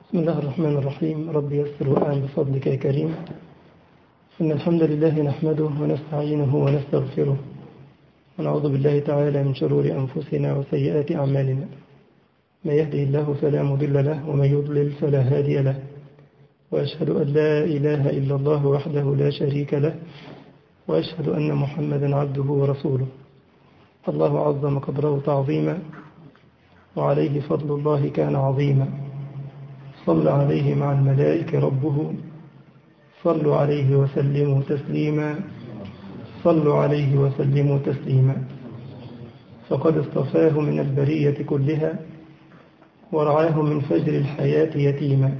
بسم الله الرحمن الرحيم رب يسر وأعن بفضلك يا كريم إن الحمد لله نحمده ونستعينه ونستغفره ونعوذ بالله تعالى من شرور أنفسنا وسيئات أعمالنا ما يهده الله فلا مضل له ومن يضلل فلا هادي له وأشهد أن لا إله إلا الله وحده لا شريك له وأشهد أن محمدا عبده ورسوله الله عظم قدره تعظيما وعليه فضل الله كان عظيما صلى عليه مع الملائكة ربه صلوا عليه وسلموا تسليما صلوا عليه وسلموا تسليما فقد اصطفاه من البرية كلها ورعاه من فجر الحياة يتيما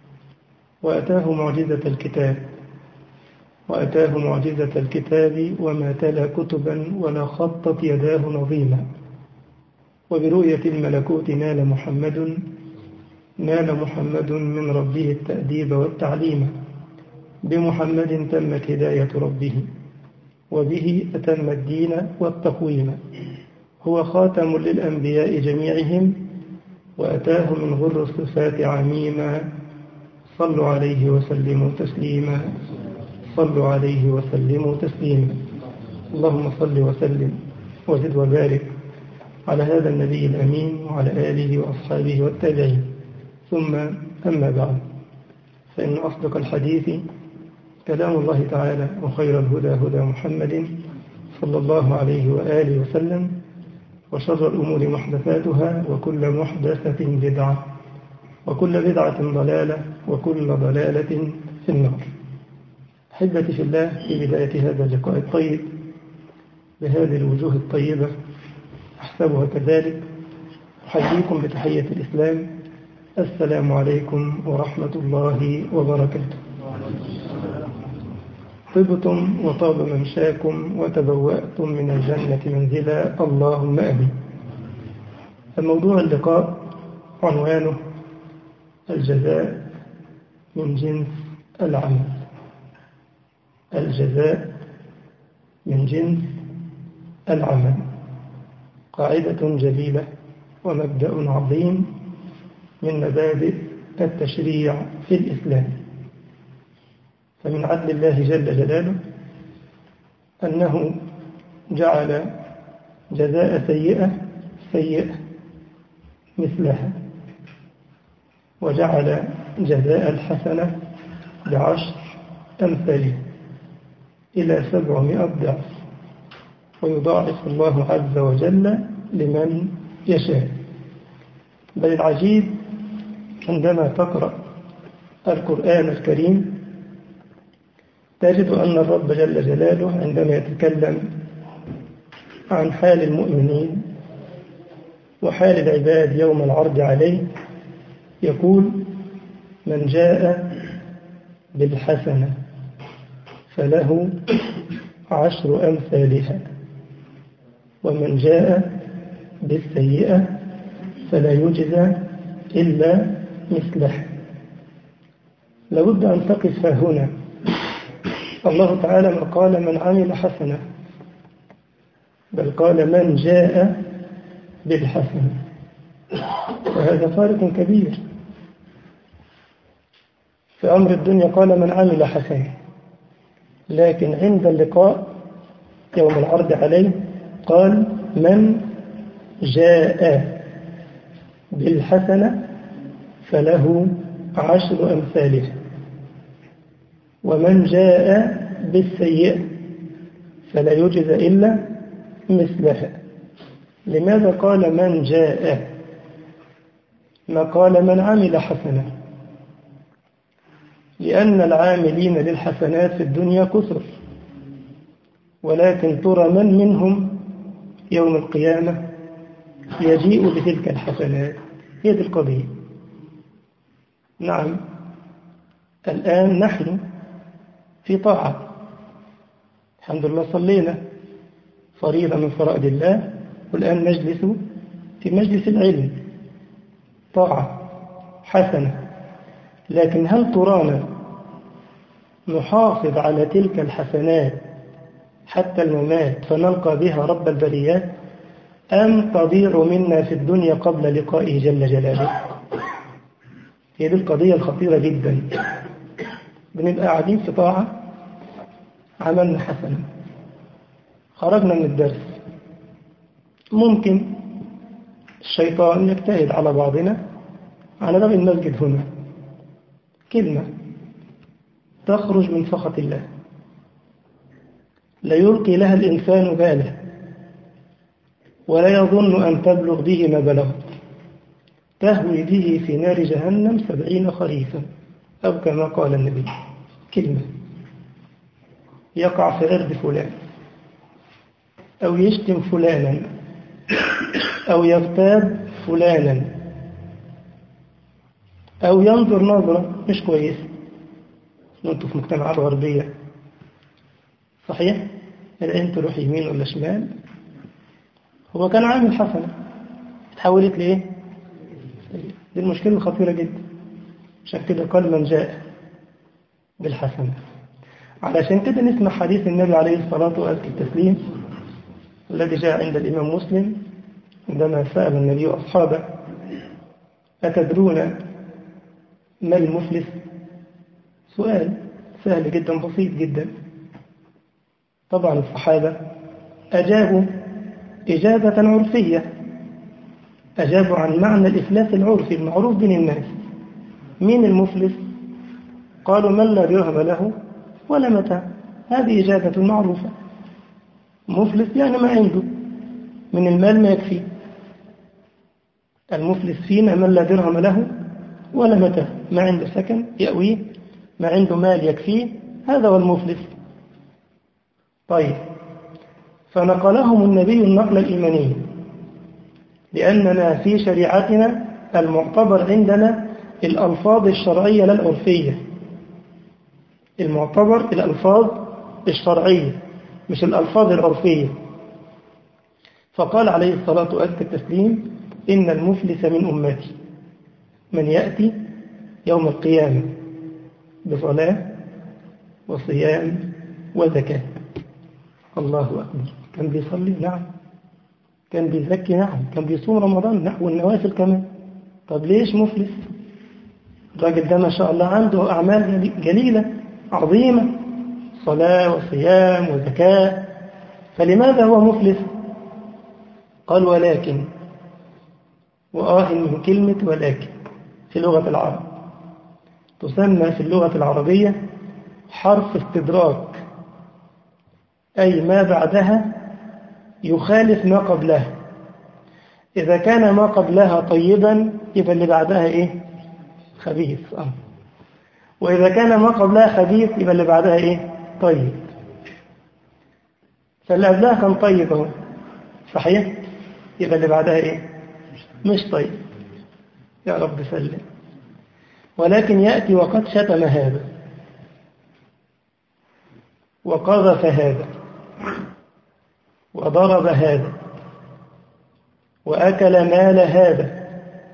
وأتاه معجزة الكتاب وأتاه معجزة الكتاب وما تلا كتبا ولا خطت يداه نظيما وبرؤية الملكوت نال محمد نال محمد من ربه التأديب والتعليم بمحمد تمت هداية ربه وبه أتم الدين والتقويم هو خاتم للأنبياء جميعهم وأتاه من غر الصفات عميما صلوا عليه وسلموا تسليما صلوا عليه وسلموا تسليما اللهم صل وسلم وزد وبارك على هذا النبي الأمين وعلى آله وأصحابه والتابعين ثم أما بعد فإن أصدق الحديث كلام الله تعالى وخير الهدى هدى محمد صلى الله عليه وآله وسلم وشر الأمور محدثاتها وكل محدثة بدعة وكل بدعة ضلالة وكل ضلالة في النار أحبتي في الله في بداية هذا اللقاء الطيب بهذه الوجوه الطيبة أحسبها كذلك أحييكم بتحية الإسلام السلام عليكم ورحمة الله وبركاته طبتم وطاب ممشاكم وتبوأتم من الجنة منزلا اللهم أمين الموضوع اللقاء عنوانه الجزاء من جنس العمل الجزاء من جنس العمل قاعدة جليلة ومبدأ عظيم من مبادئ التشريع في الإسلام فمن عدل الله جل جلاله أنه جعل جزاء سيئة سيئة مثلها وجعل جزاء الحسنة بعشر أمثالها إلى سبعمائة ضعف ويضاعف الله عز وجل لمن يشاء بل العجيب عندما تقرأ القرآن الكريم تجد أن الرب جل جلاله عندما يتكلم عن حال المؤمنين وحال العباد يوم العرض عليه يقول من جاء بالحسنة فله عشر أمثالها ومن جاء بالسيئة فلا يجزى إلا مثله لابد أن تقف هنا الله تعالى ما قال من عمل حسنة بل قال من جاء بالحسنة وهذا فارق كبير في أمر الدنيا قال من عمل حسنة لكن عند اللقاء يوم العرض عليه قال من جاء بالحسنة فله عشر أمثالها ومن جاء بالسيئة فلا يجزى إلا مثلها لماذا قال من جاء ما قال من عمل حسنة لأن العاملين للحسنات في الدنيا كثر ولكن ترى من منهم يوم القيامة يجيء بتلك الحسنات هي دي القضية نعم الآن نحن في طاعة الحمد لله صلينا فريضة من فرائض الله والآن نجلس في مجلس العلم طاعة حسنة لكن هل ترانا نحافظ على تلك الحسنات حتى الممات فنلقى بها رب البريات أم تضيع منا في الدنيا قبل لقائه جل جلاله هي دي القضية الخطيرة جدا بنبقى قاعدين في طاعة عملنا حسنة خرجنا من الدرس ممكن الشيطان يجتهد على بعضنا على باب المسجد هنا كلمة تخرج من سخط الله لا يلقي لها الإنسان باله ولا يظن أن تبلغ به ما بلغت تهوي به في نار جهنم سبعين خريفا أو كما قال النبي كلمة يقع في عرض فلان أو يشتم فلانا أو يغتاب فلانا أو ينظر نظرة مش كويسة وانتوا في مجتمعات غربية صحيح؟ العين تروح يمين ولا شمال هو كان عامل حسنة اتحولت لإيه؟ دي المشكلة الخطيرة جدا عشان كده قال من جاء بالحسنة علشان كده نسمع حديث النبي عليه الصلاة والتسليم الذي جاء عند الإمام مسلم عندما سأل النبي أصحابه أتدرون ما المفلس سؤال سهل جدا بسيط جدا طبعا الصحابة أجابوا إجابة عرفية أجابوا عن معنى الإفلاس العرفي المعروف بين الناس مين المفلس قالوا من لا درهم له ولا متاع هذه إجابة معروفة مفلس يعني ما عنده من المال ما يكفي المفلس فينا من لا درهم له ولا متاع ما عنده سكن يأويه ما عنده مال يكفيه هذا هو المفلس طيب فنقلهم النبي النقل الإيماني لأننا في شريعتنا المعتبر عندنا الألفاظ الشرعية لا العرفية المعتبر الألفاظ الشرعية مش الألفاظ العرفية فقال عليه الصلاة والتسليم إن المفلس من أمتي من يأتي يوم القيامة بصلاة وصيام وزكاة الله أكبر كان بيصلي نعم كان بيزكي نعم كان بيصوم رمضان نعم والنوافل كمان طب ليش مفلس الراجل ده ما شاء الله عنده أعمال جليلة عظيمة صلاة وصيام وزكاة فلماذا هو مفلس قال ولكن وآه من كلمة ولكن في لغة العرب تسمى في اللغة العربية حرف استدراك أي ما بعدها يخالف ما قبلها إذا كان ما قبلها طيبا يبقى اللي بعدها إيه خبيث أه. وإذا كان ما قبلها خبيث يبقى اللي بعدها إيه طيب فاللي قبلها كان طيب اهو صحيح يبقى اللي بعدها إيه مش طيب يا رب سلم ولكن يأتي وقد شتم هذا وقذف هذا وضرب هذا وأكل مال هذا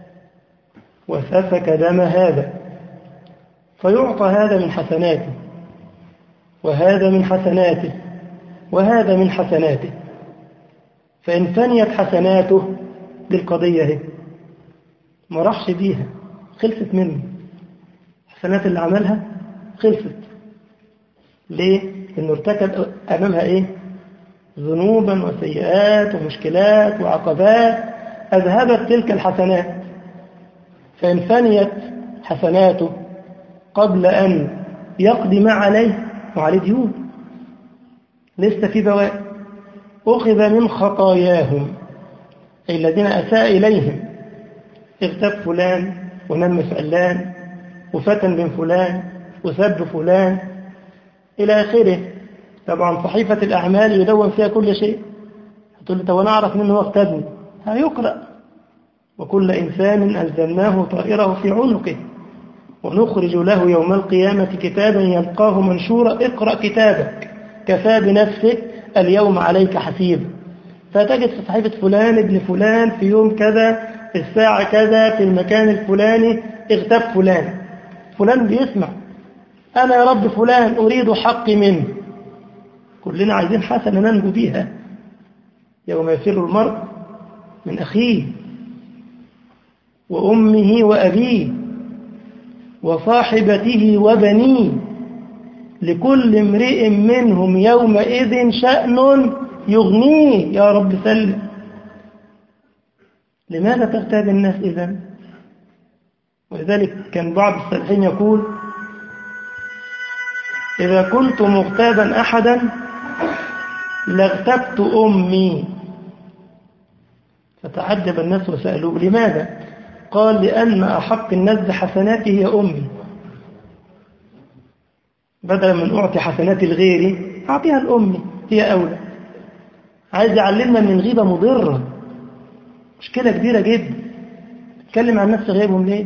وسفك دم هذا فيعطى هذا من حسناته وهذا من حسناته وهذا من حسناته فإن فنيت حسناته دي القضية هي ما راحش بيها خلصت منه الحسنات اللي عملها خلصت ليه؟ لأنه ارتكب أمامها إيه؟ ذنوبا وسيئات ومشكلات وعقبات أذهبت تلك الحسنات فإن فنيت حسناته قبل أن يقضي ما عليه وعليه ديون لسه في بواء أخذ من خطاياهم أي الذين أساء إليهم اغتاب فلان ونم فلان وفتن بن فلان وسب فلان إلى آخره طبعا صحيفة الأعمال يدون فيها كل شيء هتقول لي طب أنا أعرف منه هو اغتابني هيقرأ وكل إنسان ألزمناه طائره في عنقه ونخرج له يوم القيامة كتابا يلقاه منشورا اقرأ كتابك كفى بنفسك اليوم عليك حسيب فتجد في صحيفة فلان ابن فلان في يوم كذا الساعة كذا في المكان الفلاني اغتاب فلان فلان بيسمع أنا يا رب فلان أريد حقي منه كلنا عايزين حسنة ننجو بيها يوم يفر المرء من أخيه وأمه وأبيه وصاحبته وبنيه لكل امرئ منهم يومئذ شأن يغنيه يا رب سلم لماذا تغتاب الناس إذا ولذلك كان بعض السلفين يقول إذا كنت مغتابا أحدا لاغتبت أمي فتعجب الناس وسألوه لماذا قال لأن أحق الناس بحسناته هي أمي بدلا من أعطي حسنات الغير أعطيها لأمي هي أولى عايز يعلمنا من غيبة مضرة مشكلة كبيرة جدا تكلم عن نفس غيبهم ليه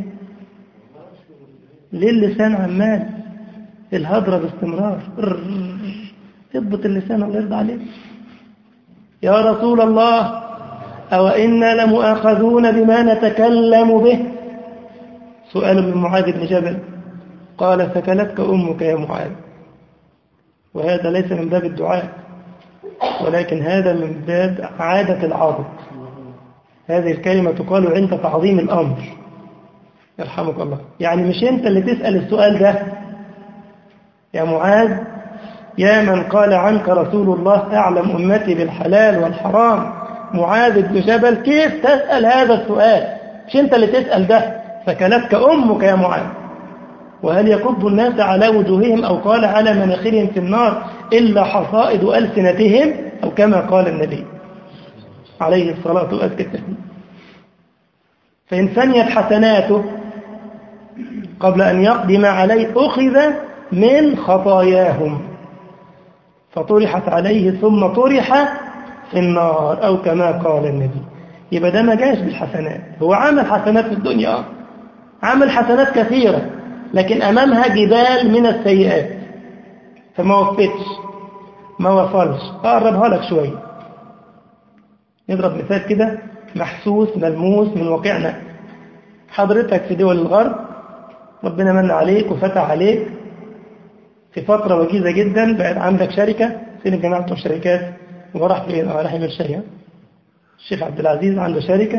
ليه اللسان عمال الهضرة باستمرار اضبط اللسان الله يرضى عليك يا رسول الله أو إنا لمؤاخذون بما نتكلم به سؤال من معاذ بن جبل قال ثكلتك أمك يا معاذ وهذا ليس من باب الدعاء ولكن هذا من باب عادة العاضد هذه الكلمة تقال عند تعظيم الأمر يرحمك الله يعني مش أنت اللي تسأل السؤال ده يا معاذ يا من قال عنك رسول الله أعلم أمتي بالحلال والحرام معاذ بن جبل كيف تسأل هذا السؤال مش أنت اللي تسأل ده فكلتك أمك يا معاذ وهل يكب الناس على وجوههم أو قال على مناخرهم في النار إلا حصائد ألسنتهم أو كما قال النبي عليه الصلاة والسلام فإن فنيت حسناته قبل أن يقدم عليه أخذ من خطاياهم فطرحت عليه ثم طرح في النار أو كما قال النبي يبقى ده ما جاش بالحسنات هو عمل حسنات في الدنيا عمل حسنات كثيرة لكن أمامها جبال من السيئات فما وفتش ما وصلش أقربها لك شوية نضرب مثال كده محسوس ملموس من واقعنا حضرتك في دول الغرب ربنا من عليك وفتح عليك في فترة وجيزة جدا بقت عندك شركة فين الجماعة بتوع الشركات وراح فين راح يعمل شركة الشيخ عبد العزيز عنده شركة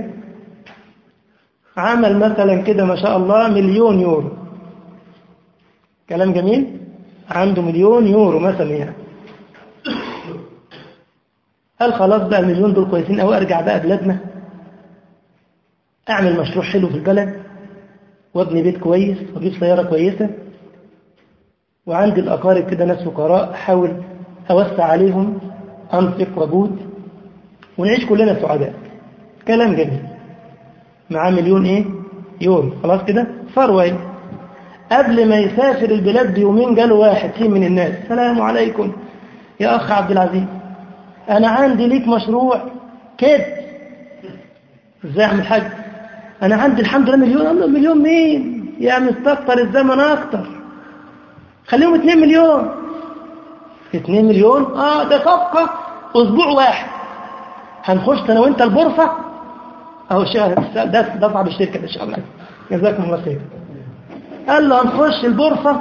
عمل مثلا كده ما شاء الله مليون يورو كلام جميل عنده مليون يورو مثلا يعني قال خلاص بقى المليون دول كويسين أو أرجع بقى بلادنا أعمل مشروع حلو في البلد وابني بيت كويس واجيب سيارة كويسة وعندي الأقارب كده ناس فقراء أحاول أوسع عليهم أنفق وجود ونعيش كلنا سعداء كلام جميل معاه مليون إيه يورو خلاص كده ثروة قبل ما يسافر البلاد بيومين جاله واحد فيه من الناس السلام عليكم يا أخ عبد العزيز أنا عندي ليك مشروع كده إزاي أعمل حاجة أنا عندي الحمد لله مليون الله مليون مين يا مستكتر الزمن أكتر خليهم 2 مليون 2 مليون آه ده صفقة أسبوع واحد هنخش أنا وأنت البورصة أهو ده ده صعب الشركة ده شغال جزاكم الله خير قال له هنخش البورصة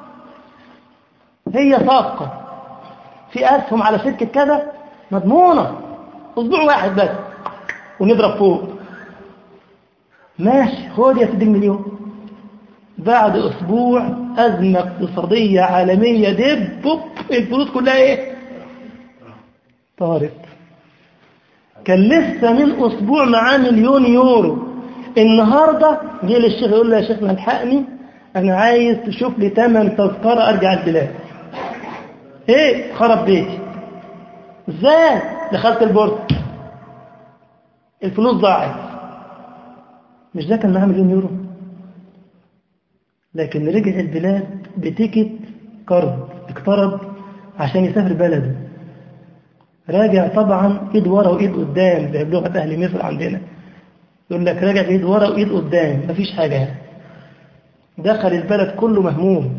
هي صفقة في أسهم على شركة كذا مضمونة أسبوع واحد بس ونضرب فوق ماشي خد يا سيدي المليون بعد أسبوع أزمة اقتصادية عالمية دب بوب الفلوس كلها إيه طارت كان لسه من أسبوع معاه مليون يورو النهاردة جه للشيخ يقول له يا شيخ الحقني أنا عايز تشوف لي تمن تذكرة أرجع البلاد إيه خرب بيتي إزاي دخلت البورصة الفلوس ضاعت مش ده كان معاه مليون يورو لكن رجع البلاد بتيكت قرض اقترض عشان يسافر بلده راجع طبعا ايد ورا وايد قدام زي بلغه اهل مصر عندنا يقول لك راجع ايد ورا وايد قدام مفيش حاجه يعني دخل البلد كله مهموم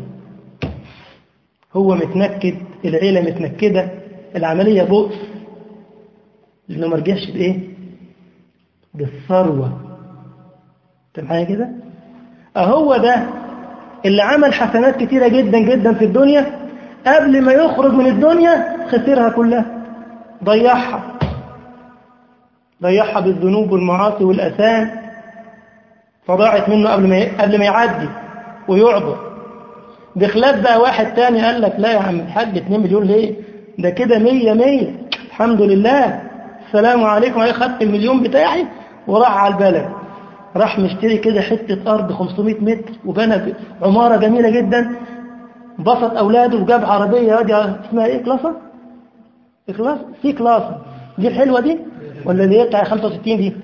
هو متنكد العيله متنكده العمليه بؤس لانه ما رجعش بايه بالثروه انت معايا كده اهو ده اللي عمل حسنات كتيرة جدا جدا في الدنيا قبل ما يخرج من الدنيا خسرها كلها ضيعها ضيعها بالذنوب والمعاصي والأثام فضاعت منه قبل ما قبل ما يعدي ويعبر بخلاف بقى واحد تاني قال لك لا يا عم الحاج 2 مليون ليه ده كده 100 100 الحمد لله السلام عليكم انا خدت المليون بتاعي وراح على البلد راح مشتري كده حتة أرض 500 متر وبنى عمارة جميلة جدا بسط أولاده وجاب عربية دي اسمها إيه كلاسة؟ إخلاص؟ سي كلاسة دي الحلوة دي؟ ولا اللي هي بتاع 65 دي؟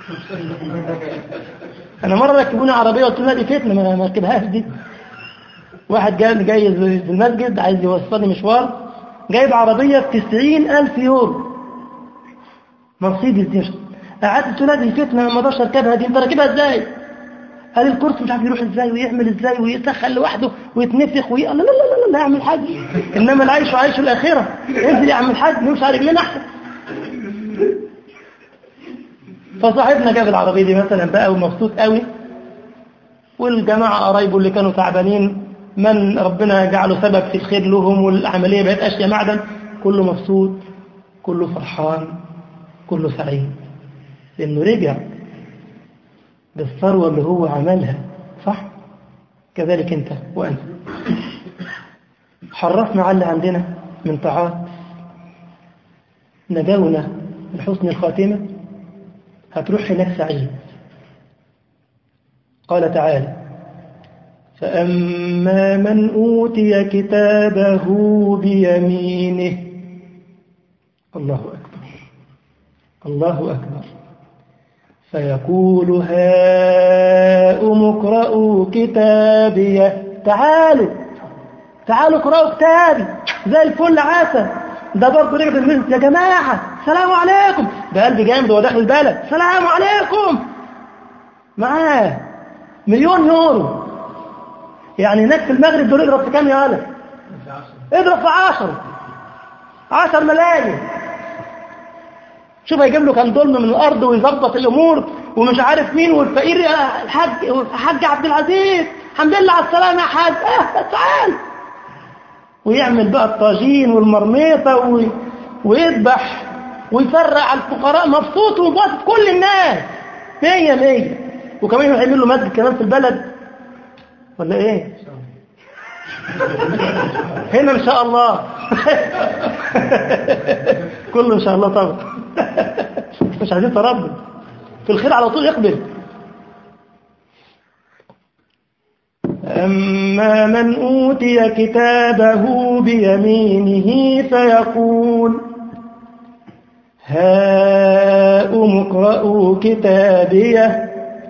أنا مرة ركبوني عربية قلت لها دي فتنة ما ما اركبهاش دي واحد جاي جاي في المسجد عايز يوصلني مشوار جايب عربية ب 90000 يورو مرسيدس دي قعدت تقول دي فتنة ما اقدرش اركبها دي انت راكبها ازاي؟ قال الكرسي مش عارف يروح ازاي ويعمل ازاي ويسخن لوحده ويتنفخ وي... لا لا لا لا لا يا عم الحاج انما العيش وعيش الاخره انزل يا عم الحاج نمشي على رجلنا احسن فصاحبنا جاب العربيه دي مثلا بقى ومبسوط قوي والجماعه قرايبه اللي كانوا تعبانين من ربنا جعله سبب في الخير لهم والعمليه بقت اشياء معدن كله مبسوط كله فرحان كله سعيد لانه رجع بالثروة اللي هو عملها صح كذلك انت وانت حرفنا على اللي عندنا من طاعات نجونا لحسن الخاتمة هتروح هناك سعيد قال تعالى فأما من أوتي كتابه بيمينه الله أكبر الله أكبر فيقول هاؤم اقرءوا كتابيه تعالوا تعالوا اقرأوا كتابي زي الفل عسل ده برضه رجع بالمثل يا جماعة سلام عليكم ده قلبي جامد وهو داخل البلد سلام عليكم معاه مليون يورو يعني هناك في المغرب دول اضرب في كام يا ولد اضرب في عشرة عشر ملايين شوف هيجيب له كام ظلم من الارض ويظبط الامور ومش عارف مين والفقير الحاج الحاج عبد العزيز الحمد لله على السلامه يا حاج اه تعال ويعمل بقى الطاجين والمرميطه وي... ويذبح ويفرق على الفقراء مبسوط ومبسط كل الناس مية مية وكمان يعمل له مسجد كمان في البلد ولا ايه هنا ان شاء الله كله ان شاء الله طبعا مش عايزين تردد في الخير على طول يقبل أما من أوتي كتابه بيمينه فيقول هاؤم اقرءوا كتابيه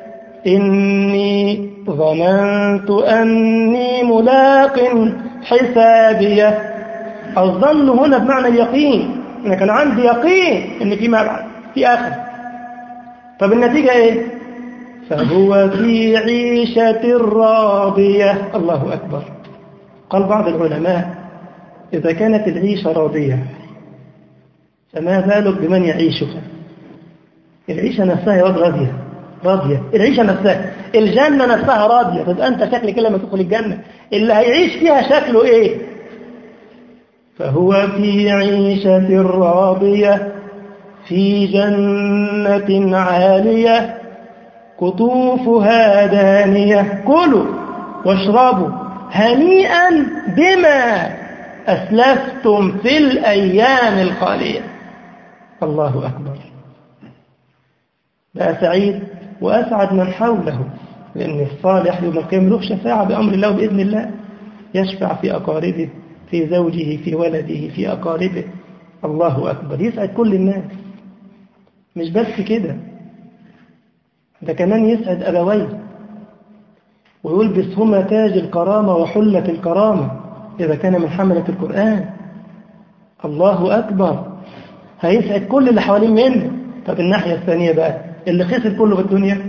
إني ظننت أني ملاق حسابيه الظن هنا بمعنى اليقين أنا كان عندي يقين إن في ما بعد في آخر طب النتيجة إيه فهو في عيشة راضية الله أكبر قال بعض العلماء إذا كانت العيشة راضية فما بالك بمن يعيشها العيشة نفسها يا واد راضية راضية العيشة نفسها الجنة نفسها راضية تبقى أنت شكلك لما تدخل الجنة اللي هيعيش فيها شكله إيه فهو في عيشة راضية في جنة عالية قطوفها دانية كلوا واشربوا هنيئا بما أسلفتم في الأيام الخالية الله أكبر بقى سعيد وأسعد من حوله لأن الصالح يوم القيامة له شفاعة بأمر الله بإذن الله يشفع في أقاربه في زوجه في ولده في أقاربه الله أكبر يسعد كل الناس مش بس كده ده كمان يسعد أبويه ويلبسهما تاج الكرامة وحلة الكرامة إذا كان من حملة القرآن الله أكبر هيسعد كل اللي حوالين منه طب الناحية الثانية بقى اللي خسر كله في الدنيا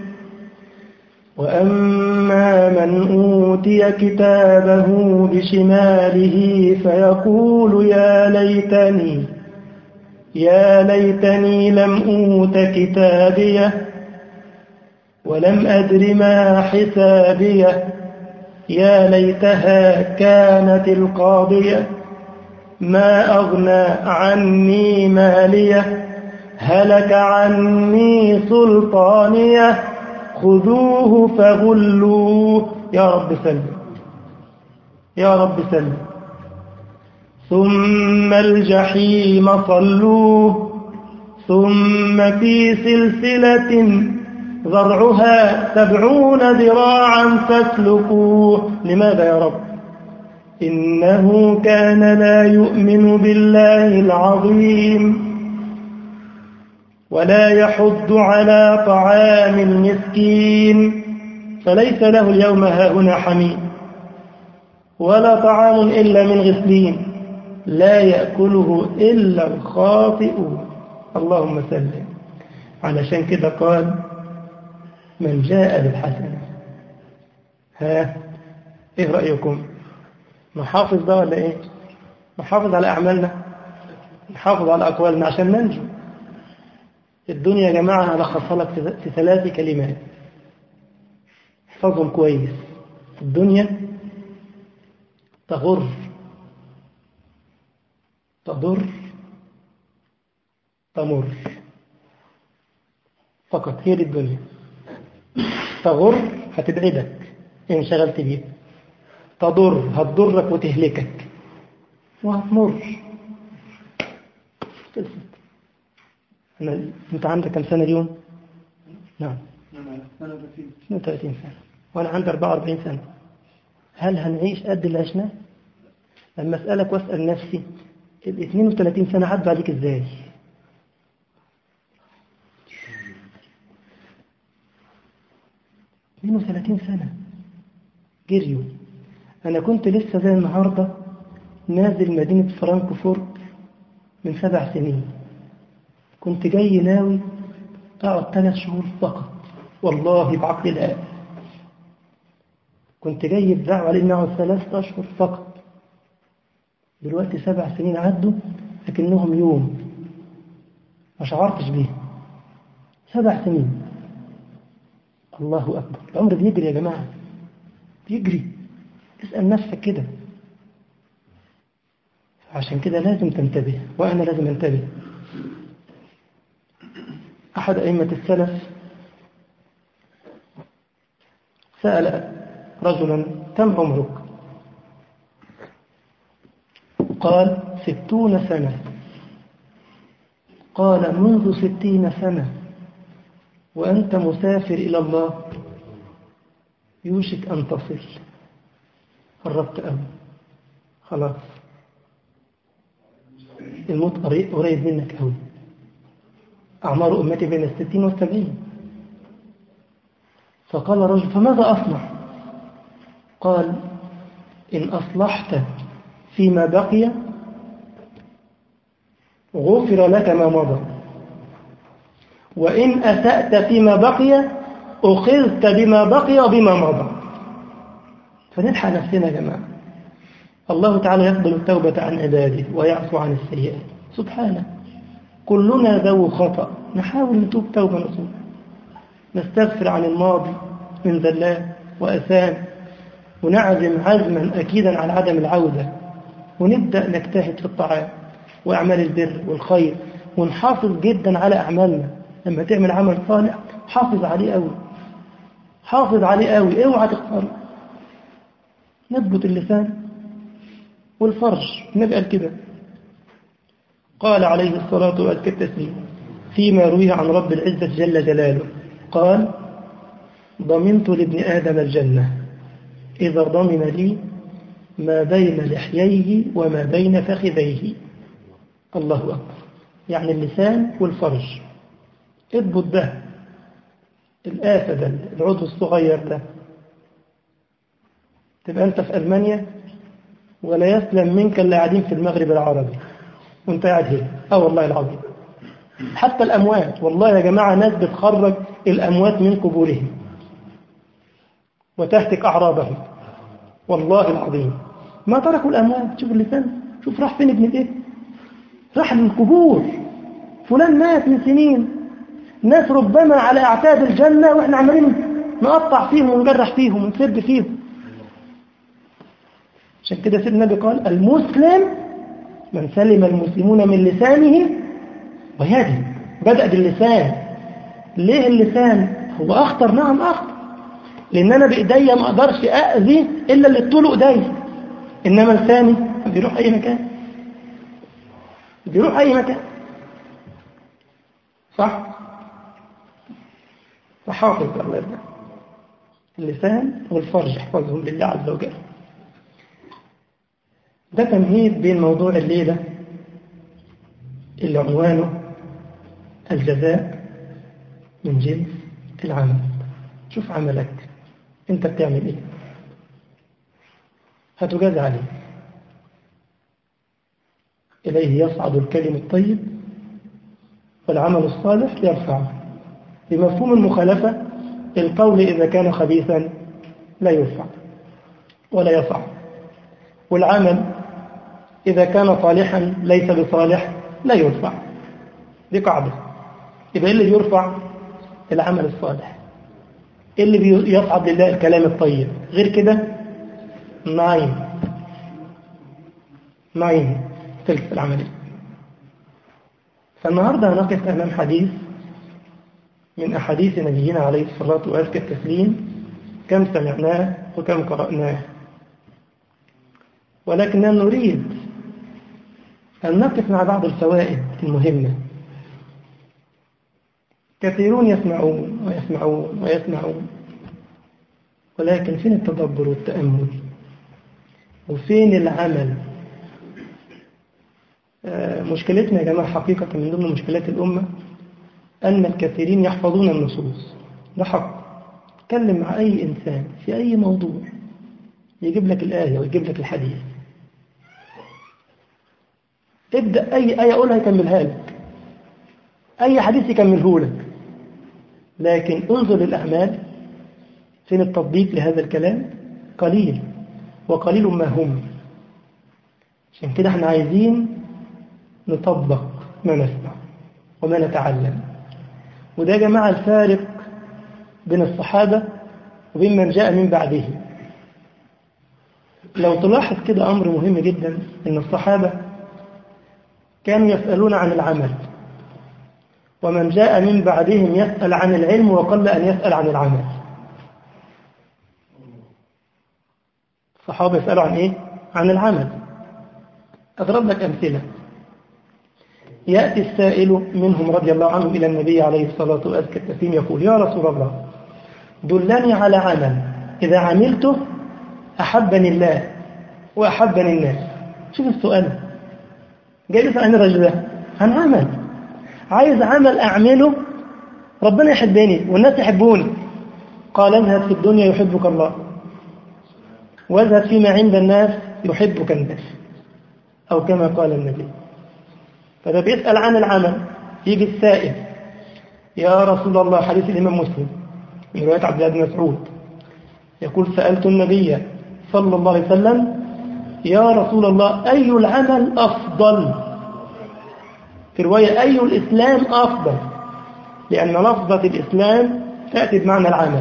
وأما من أوتي كتابه بشماله فيقول يا ليتني يا ليتني لم أوت كتابيه ولم أدر ما حسابيه يا ليتها كانت القاضية ما أغنى عني ماليه هلك عني سلطانيه خذوه فغلوه يا رب سلم يا رب سلم ثم الجحيم صلوه ثم في سلسلة ذرعها سبعون ذراعا فاسلكوه لماذا يا رب إنه كان لا يؤمن بالله العظيم ولا يحض على طعام المسكين فليس له اليوم هاهنا حميم ولا طعام إلا من غسلين لا يأكله إلا الخاطئون اللهم سلم علشان كده قال من جاء بالحسنة ها ايه رأيكم نحافظ ده ولا ايه نحافظ على أعمالنا نحافظ على أقوالنا عشان ننجو الدنيا يا جماعة هلخصها لك في ثلاث كلمات احفظهم كويس الدنيا تغر تضر تمر فقط هي دي الدنيا تغر هتبعدك إن انشغلت بيها تضر هتضرك وتهلكك وهتمر أنا أنت عندك كم سنة اليوم؟ نعم 32 سنة وأنا عندي 44 سنة هل هنعيش قد اللي عشناه؟ لما أسألك وأسأل نفسي ال 32 سنة عدوا عليك إزاي؟ اثنين وثلاثين سنة جريوا أنا كنت لسه زي النهاردة نازل مدينة فرانكفورت من سبع سنين كنت جاي ناوي أقعد ثلاث شهور فقط والله بعقل الآن كنت جاي بدعوة لأني أقعد ثلاثة أشهر فقط دلوقتي سبع سنين عدوا لكنهم يوم ما شعرتش بيه سبع سنين الله أكبر العمر بيجري يا جماعة بيجري اسأل نفسك كده عشان كده لازم تنتبه وأنا لازم انتبه أحد أئمة السلف سأل رجلا كم عمرك قال ستون سنة قال منذ ستين سنة وأنت مسافر إلى الله يوشك أن تصل قربت أوي خلاص الموت قريب منك أوي أعمار أمتي بين الستين والسبعين فقال رجل فماذا أصنع قال إن أصلحت فيما بقي غفر لك ما مضى وإن أسأت فيما بقي أخذت بما بقي وبما مضى فنلحق نفسنا يا جماعة الله تعالى يقبل التوبة عن عباده ويعفو عن السيئات سبحانه كلنا ذو خطأ نحاول نتوب توبة نصوح نستغفر عن الماضي من ذلات وأثام ونعزم عزما أكيدا على عدم العودة ونبدأ نجتهد في الطعام وأعمال البر والخير ونحافظ جدا على أعمالنا لما تعمل عمل صالح حافظ عليه قوي حافظ عليه قوي اوعى تخسره نثبت اللسان والفرج النبي قال كده قال عليه الصلاة والتسليم فيما روي عن رب العزة جل جلاله قال ضمنت لابن آدم الجنة إذا ضمن لي ما بين لحييه وما بين فخذيه الله أكبر يعني اللسان والفرج اضبط ده الآفة ده العضو الصغير ده تبقى أنت في ألمانيا ولا يسلم منك اللي قاعدين في المغرب العربي وانت قاعد هنا اه والله العظيم حتى الأموات والله يا جماعة ناس بتخرج الأموات من قبورهم وتهتك أعراضهم والله العظيم ما تركوا الأموات شوف اللسان شوف راح فين ابن ايه راح للقبور فلان مات من سنين ناس ربما على أعتاب الجنة وإحنا عمالين نقطع فيهم ونجرح فيهم ونسب فيهم عشان كده سيدنا النبي قال المسلم من سلم المسلمون من لسانه ويده بدأ باللسان ليه اللسان هو أخطر نعم أخطر لأن أنا بإيديا ما أقدرش أأذي إلا اللي طوله إيدي إنما الثاني بيروح أي مكان بيروح أي مكان صح فحافظ الله يرضى اللسان والفرج احفظهم لله عز وجل ده تمهيد بين موضوع الليلة اللي عنوانه الجزاء من جنس العمل شوف عملك انت بتعمل ايه هتجازى عليه إليه يصعد الكلم الطيب والعمل الصالح يرفعه بمفهوم المخالفة القول إذا كان خبيثا لا يرفع ولا يصعد والعمل إذا كان صالحا ليس بصالح لا يرفع دي قاعدة يبقى اللي بيرفع العمل الصالح اللي بيصعد لله الكلام الطيب غير كده ناين ناين تلك العملية فالنهاردة هنقف أمام حديث من أحاديث نبينا عليه الصلاة وأزكى التسليم كم سمعناه وكم قرأناه ولكننا نريد أن نقف مع بعض الفوائد المهمة كثيرون يسمعون ويسمعون ويسمعون ولكن فين التدبر والتأمل وفين العمل مشكلتنا يا جماعة حقيقة من ضمن مشكلات الأمة أن الكثيرين يحفظون النصوص ده حق تكلم مع أي إنسان في أي موضوع يجيب لك الآية ويجيب لك الحديث ابدأ أي آية أقولها يكملها لك أي حديث يكمله لك لكن انظر للأعمال فين التطبيق لهذا الكلام قليل وقليل ما هم عشان كده احنا عايزين نطبق ما نسمع وما نتعلم وده يا جماعة الفارق بين الصحابة وبين من جاء من بعده لو تلاحظ كده أمر مهم جدا أن الصحابة كانوا يسألون عن العمل ومن جاء من بعدهم يسأل عن العلم وقل أن يسأل عن العمل الصحابة يسألوا عن إيه؟ عن العمل أضرب لك أمثلة يأتي السائل منهم رضي الله عنه إلى النبي عليه الصلاة والسلام يقول يا رسول الله دلني على عمل إذا عملته أحبني الله وأحبني الناس شوف السؤال جاي يسأل عن الرجل ده عن عمل عايز عمل أعمله ربنا يحبني والناس يحبوني قال اذهب في الدنيا يحبك الله واذهب فيما عند الناس يحبك الناس أو كما قال النبي فده بيسأل عن العمل يجي السائل يا رسول الله حديث الإمام مسلم من رواية عبد الله بن مسعود يقول سألت النبي صلى الله عليه وسلم يا رسول الله أي العمل أفضل في رواية أي الإسلام أفضل لأن لفظة الإسلام تأتي بمعنى العمل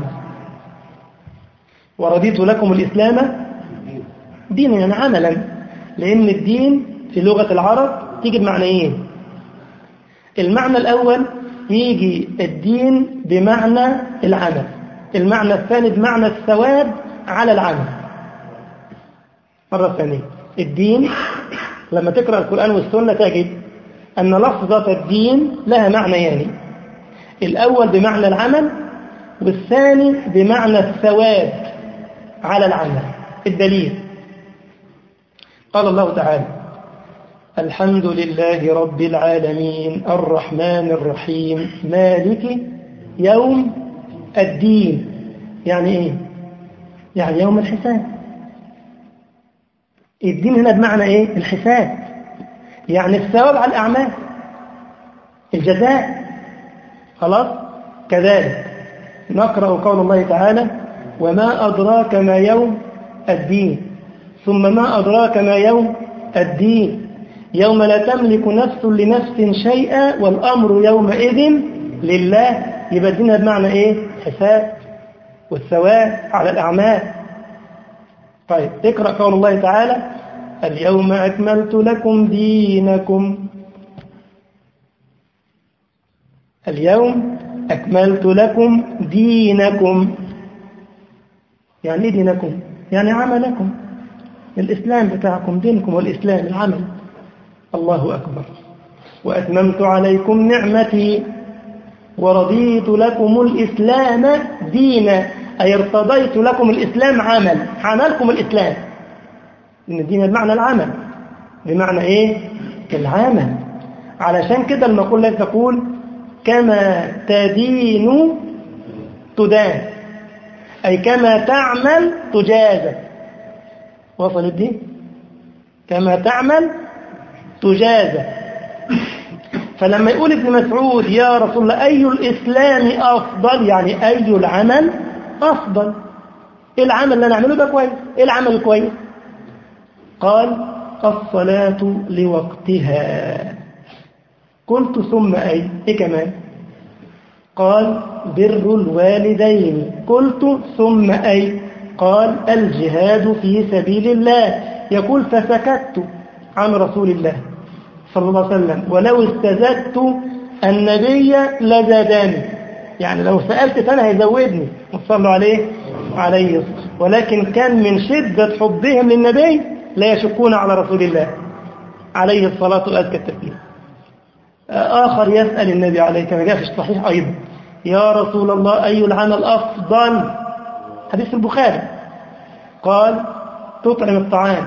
ورضيت لكم الإسلام دينا يعني عملا لأن الدين في لغة العرب تيجي بمعنيين المعنى الأول يجي الدين بمعنى العمل المعنى الثاني بمعنى الثواب على العمل مرة ثانية الدين لما تقرأ القرآن والسنة تجد أن لفظة الدين لها معنيان يعني. الأول بمعنى العمل والثاني بمعنى الثواب على العمل الدليل قال الله تعالى الحمد لله رب العالمين الرحمن الرحيم مالك يوم الدين يعني ايه يعني يوم الحساب الدين هنا بمعنى ايه الحساب يعني الثواب على الأعمال الجزاء خلاص كذلك نقرأ قول الله تعالى وما أدراك ما يوم الدين ثم ما أدراك ما يوم الدين يوم لا تملك نفس لنفس شيئا والأمر يومئذ لله يبقى الدين بمعنى إيه حساب والثواب على الأعمال طيب اقرأ قول الله تعالى اليوم أكملت لكم دينكم اليوم أكملت لكم دينكم يعني إيه دينكم يعني عملكم الإسلام بتاعكم دينكم والإسلام العمل الله أكبر وأتممت عليكم نعمتي ورضيت لكم الإسلام دينا أي ارتضيت لكم الإسلام عمل عملكم الإسلام إن الدين بمعنى العمل بمعنى إيه العمل علشان كده المقولة تقول كما تدين تدان أي كما تعمل تجازى وصل الدين كما تعمل تجازى فلما يقول ابن مسعود يا رسول الله أي الإسلام أفضل يعني أي العمل أفضل إيه العمل اللي نعمله ده كويس إيه العمل الكويس قال الصلاة لوقتها قلت ثم أي إيه كمان قال بر الوالدين قلت ثم أي قال الجهاد في سبيل الله يقول فسكت عن رسول الله صلى الله عليه وسلم ولو استزدت النبي لزاداني يعني لو سألت أنا هيزودني وصلوا عليه عليه ولكن كان من شدة حبهم للنبي لا يشكون على رسول الله عليه الصلاة وأزكى التسليم آخر يسأل النبي عليه كما جاء في الصحيح أيضا يا رسول الله أي العمل أفضل حديث البخاري قال تطعم الطعام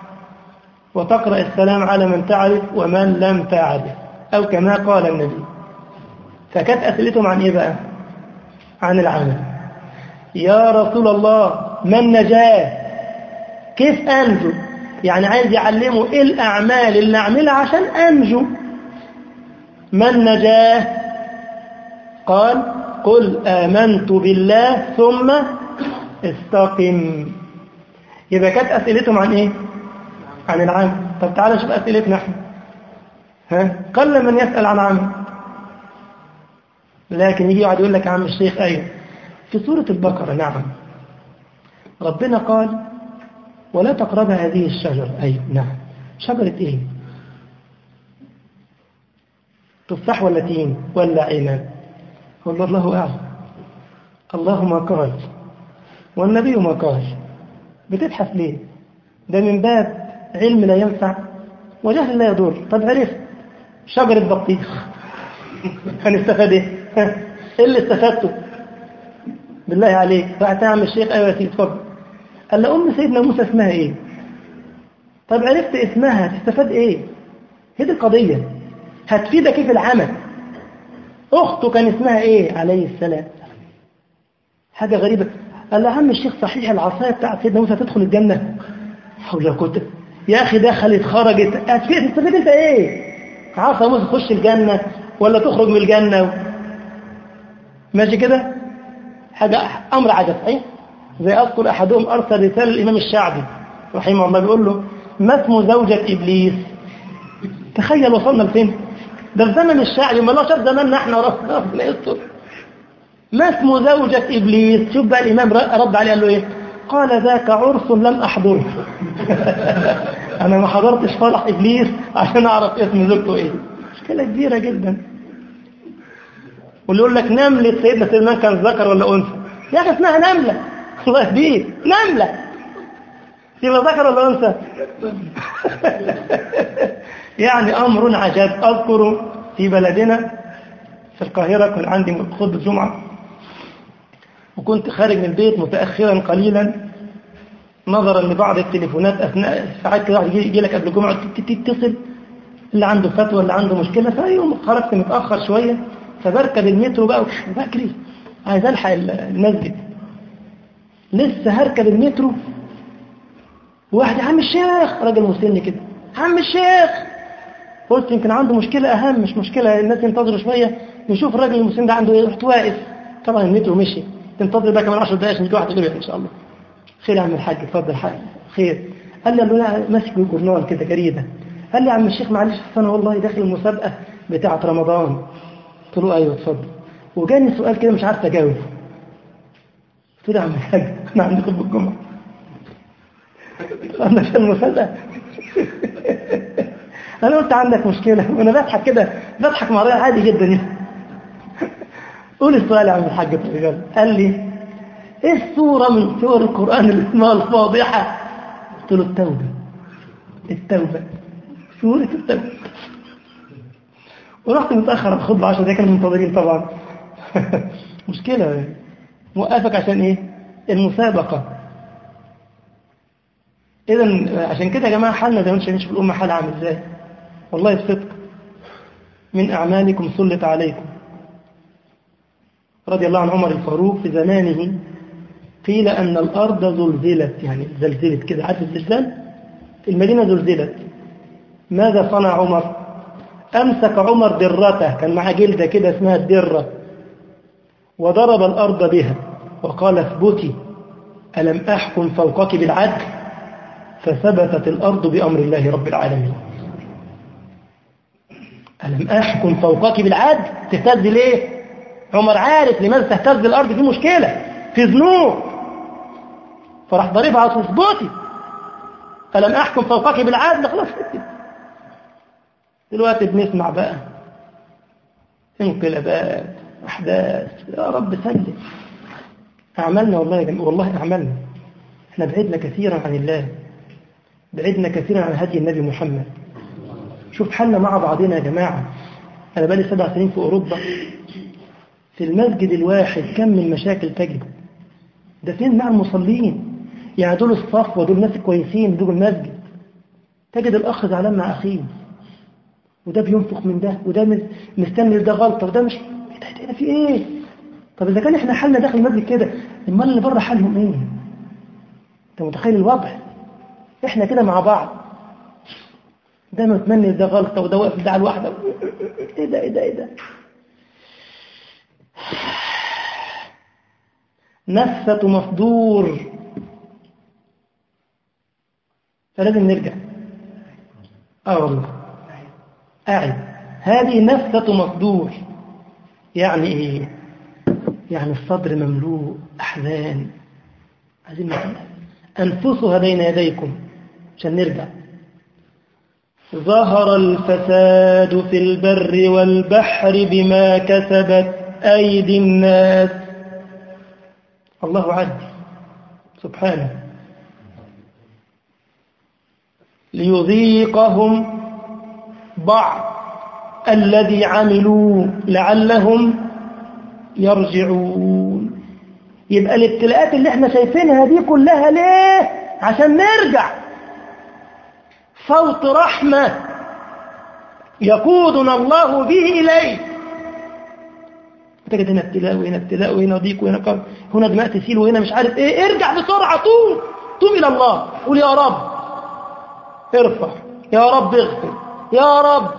وتقرأ السلام على من تعرف ومن لم تعرف أو كما قال النبي فكانت أسئلتهم عن إيه بقى عن العمل يا رسول الله ما النجاة كيف أنجو يعني عايز يعلمه إيه الأعمال اللي أعملها عشان أنجو ما النجاة قال قل آمنت بالله ثم استقم يبقى كانت أسئلتهم عن إيه عن العمل طب تعالى نشوف أسئلتنا احنا ها قل من يسأل عن عمل لكن يجي يقعد يقول لك يا عم الشيخ أيوه في سورة البقرة نعم ربنا قال ولا تقرب هذه الشجرة أيوه نعم شجرة إيه تفاح ولا تين ولا عنب والله الله أعلم الله ما قال والنبي ما قال بتبحث ليه ده من باب علم لا ينفع وجهل لا يضر طب عرفت شجرة بطيخ هنستفاد ايه ايه اللي استفدته بالله عليك راح تعمل الشيخ ايوه يا سيدي اتفضل قال له ام سيدنا موسى اسمها ايه طب عرفت اسمها تستفاد ايه هي دي القضيه هتفيدك ايه في العمل اخته كان اسمها ايه عليه السلام حاجه غريبه قال له يا عم الشيخ صحيح العصايه بتاعت سيدنا موسى تدخل الجنه حول كتب يا اخي دخلت خرجت هتفيد تستفيد انت ايه عصا موسى تخش الجنه ولا تخرج من الجنه ماشي كده حاجه امر عجب ايه زي اذكر احدهم ارسل رساله للامام الشعبي رحمه الله بيقول له ما اسم زوجة ابليس تخيل وصلنا لفين ده في زمن الشعبي ما الله شاف زماننا احنا وربنا يستر ما اسم زوجة ابليس شوف بقى الامام رد عليه قال له ايه قال ذاك عرس لم احضره انا ما حضرتش فرح ابليس عشان اعرف اسم زوجته ايه مشكله كبيره جدا واللي يقول لك نملة سيدنا سليمان كان ذكر ولا انثى يا اخي اسمها نمله الله يهديك نمله يبقى ذكر ولا انثى يعني امر عجب اذكر في بلدنا في القاهره كان عندي خطبه جمعه وكنت خارج من البيت متاخرا قليلا نظرا لبعض التليفونات اثناء ساعات كده واحد يجي لك قبل الجمعه تتصل اللي عنده فتوى اللي عنده مشكله فيوم خرجت متاخر شويه فبركب المترو بقى وبجري عايز الحق المسجد لسه هركب المترو واحد يا عم الشيخ راجل مسن كده عم الشيخ قلت يمكن عنده مشكلة أهم مش مشكلة الناس ينتظروا شوية نشوف الراجل المسن ده عنده ايه رحت واقف طبعا المترو مشي تنتظر بقى كمان 10 دقايق عشان يجي واحد غيرك إن شاء الله خير يا عم الحاج اتفضل حاج خير قال لي لا ماسك جورنال كده جريدة قال لي يا عم الشيخ معلش انا والله داخل المسابقة بتاعة رمضان قلت له ايوه اتفضل وجاني سؤال كده مش عارف اجاوب قلت له يا عم الحاج انا عندي خطبه الجمعه انا في المسابقه انا قلت عندك مشكله وانا بضحك كده بضحك مع عادي جدا قول السؤال يا عم الحاج طيب قال لي ايه السورة من سور القرآن اللي اسمها الفاضحة قلت له التوبة التوبة سورة التوبة ورحت متأخر الخطبة عشان ده كانوا منتظرين طبعا مشكلة موقفك عشان ايه المسابقة اذا عشان كده يا جماعة حالنا زي ما انتم شايفين شوف الأمة حالها عامل ازاي والله بصدق من أعمالكم سلط عليكم رضي الله عن عمر الفاروق في زمانه قيل أن الأرض زلزلت يعني زلزلت كده عارف الزلزال المدينة زلزلت ماذا صنع عمر أمسك عمر درته كان معاه جلدة كده اسمها الدرة وضرب الأرض بها وقال اثبتي ألم أحكم فوقك بالعدل فثبتت الأرض بأمر الله رب العالمين ألم أحكم فوقك بالعدل تهتز ليه عمر عارف لماذا تهتز الأرض في مشكلة في ذنوب فراح ضربها تثبتي ألم أحكم فوقك بالعدل خلاص دلوقتي بنسمع بقى انقلابات أحداث يا رب سلم أعملنا والله يا جماعة والله أعملنا احنا بعدنا كثيرا عن الله بعدنا كثيرا عن هدي النبي محمد شوف حالنا مع بعضنا يا جماعة أنا بقالي سبع سنين في أوروبا في المسجد الواحد كم من مشاكل تجد ده فين مع المصلين يعني دول الصفوة دول الناس الكويسين دول المسجد تجد الأخ زعلان مع أخيه وده بينفق من ده وده مستني ده غلطة وده مش ايه ده في ايه طب إذا كان احنا حالنا داخل المسجد كده المال اللي بره حالهم ايه انت متخيل الوضع احنا كده مع بعض ده متمني ده غلطة وده واقف ده على الواحدة ايه ده ايه ده ايه ده نفسة مصدور فلازم نرجع اه والله قاعد هذه نفسة مصدور يعني ايه يعني الصدر مملوء احزان عايزين نرجع انفسها بين يديكم عشان نرجع ظهر الفساد في البر والبحر بما كسبت أيدي الناس الله عز سبحانه ليذيقهم بعض الذي عملوا لعلهم يرجعون يبقى الابتلاءات اللي احنا شايفينها دي كلها ليه عشان نرجع صوت رحمة يقودنا الله به إليه تجد هنا ابتلاء وهنا ابتلاء وهنا ضيق وهنا كرب هنا دماء تسيل وهنا مش عارف ايه ارجع بسرعة طوم طوم إلى الله قول يا رب ارفع يا رب اغفر يا رب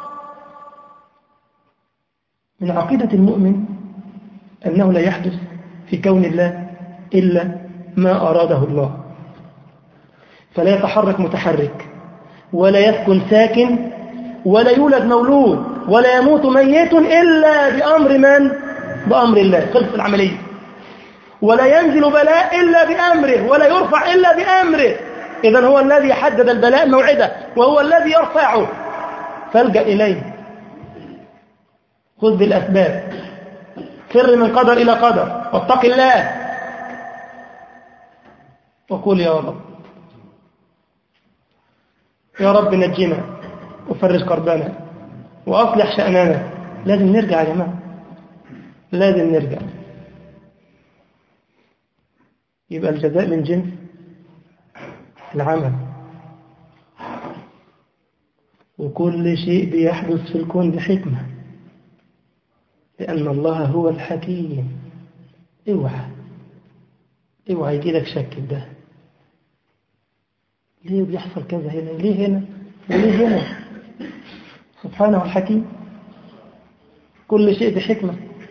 من عقيدة المؤمن أنه لا يحدث في كون الله إلا ما أراده الله فلا يتحرك متحرك ولا يسكن ساكن ولا يولد مولود ولا يموت ميت إلا بأمر من؟ بأمر الله خلص العملية ولا ينزل بلاء إلا بأمره ولا يرفع إلا بأمره إذا هو الذي حدد البلاء موعده وهو الذي يرفعه فالجأ إليه خذ بالأسباب فر من قدر إلى قدر واتق الله وقول يا رب يا رب نجنا وفرج كربنا وأصلح شأننا لازم نرجع يا جماعة لازم نرجع يبقى الجزاء من جنس العمل وكل شيء بيحدث في الكون بحكمة لأن الله هو الحكيم اوعى اوعى يجي لك شك في ده ليه بيحصل كذا هنا ليه هنا وليه هنا سبحانه الحكيم كل شيء بحكمة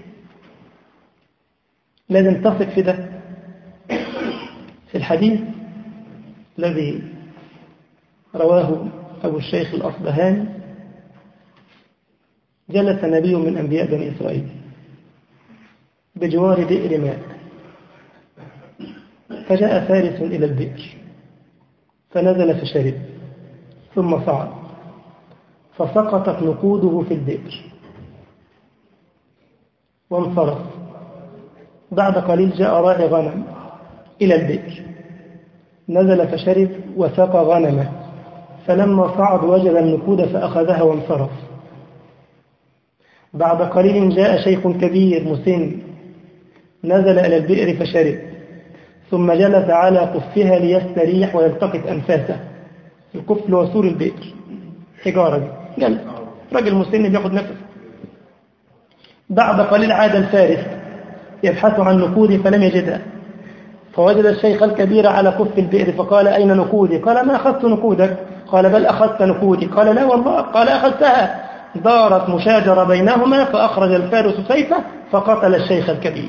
لازم تثق في ده في الحديث الذي رواه أبو الشيخ الأصبهاني جلس نبي من أنبياء بني إسرائيل بجوار بئر ماء فجاء فارس إلى البئر فنزل فشرب ثم صعد فسقطت نقوده في البئر وانصرف بعد قليل جاء راعي غنم إلى البئر نزل فشرب وسقى غنمه فلما صعد وجد النقود فأخذها وانصرف بعد قليل جاء شيخ كبير مسن نزل إلى البئر فشرب ثم جلس على قفها ليستريح ويلتقط أنفاسه القف هو سور البئر حجارة دي جلس راجل مسن بياخد نفسه بعد قليل عاد الفارس يبحث عن نقود فلم يجدها فوجد الشيخ الكبير على قف البئر فقال أين نقودي قال ما أخذت نقودك قال بل أخذت نقودي قال لا والله قال أخذتها دارت مشاجرة بينهما فأخرج الفارس سيفه فقتل الشيخ الكبير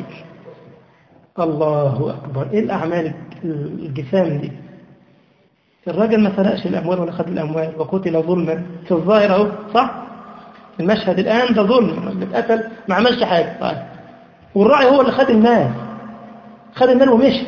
الله أكبر إيه الأعمال الجسام دي الراجل ما سرقش الأموال ولا خد الأموال وقتل ظلما في الظاهر أهو صح المشهد الآن ده ظلم الراجل اتقتل ما عملش حاجة طيب والراعي هو اللي خد المال خد المال ومشي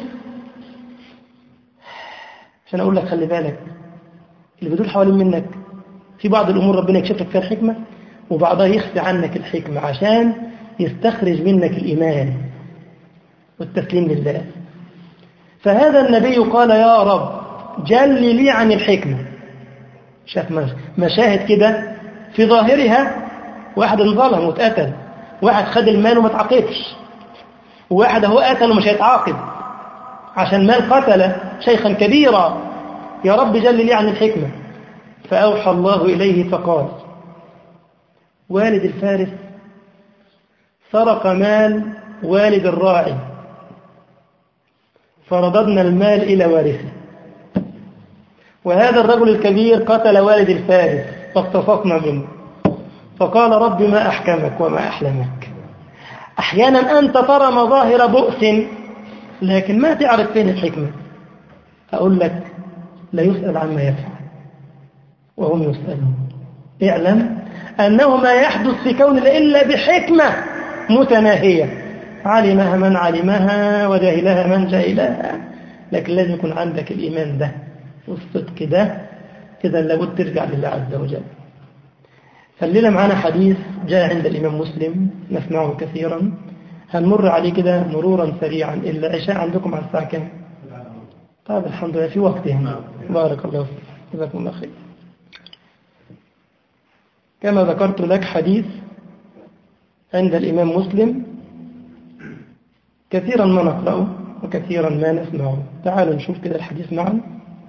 عشان أقول لك خلي بالك اللي بيدور حوالين منك في بعض الأمور ربنا يكشف لك فيها الحكمة وبعضها يخفي عنك الحكمة عشان يستخرج منك الإيمان والتسليم لله فهذا النبي قال يا رب جل لي عن الحكمة شاف مشاهد كده في ظاهرها واحد انظلم واتقتل واحد خد المال وما تعاقبش وواحد هو قتل ومش هيتعاقب عشان مال قتل شيخا كبيرا يا رب جل لي عن الحكمة فأوحى الله إليه فقال والد الفارس سرق مال والد الراعي فرددنا المال إلى وارثه وهذا الرجل الكبير قتل والد الفارس فاقتصصنا منه فقال رب ما أحكمك وما أحلمك أحيانا أنت ترى مظاهر بؤس لكن ما تعرف فين الحكمة أقول لك لا يسأل عما يفعل وهم يسألون اعلم أنه ما يحدث في كون إلا بحكمة متناهية علمها من علمها وجهلها من جهلها لكن لازم يكون عندك الإيمان ده والصدق ده إذا لابد ترجع لله عز وجل فالليلة معنا حديث جاء عند الإمام مسلم نسمعه كثيرا هنمر عليه كده مرورا سريعا إلا العشاء عندكم على الساعة كم؟ طيب الحمد لله في وقتهم بارك الله فيك جزاكم الله خير كما ذكرت لك حديث عند الإمام مسلم كثيرا ما نقرأه وكثيرا ما نسمعه تعالوا نشوف كده الحديث معا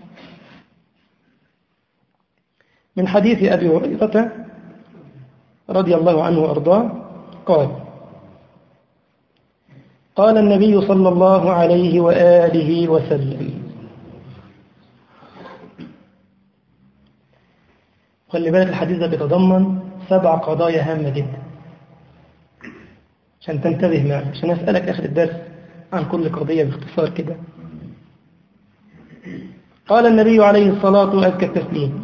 من حديث أبي هريرة رضي الله عنه وأرضاه قال قال النبي صلى الله عليه وآله وسلم خلي بالك الحديث ده بيتضمن سبع قضايا هامة جدا عشان تنتبه معي عشان أسألك آخر الدرس عن كل قضية باختصار كده قال النبي عليه الصلاة وأزكى التسليم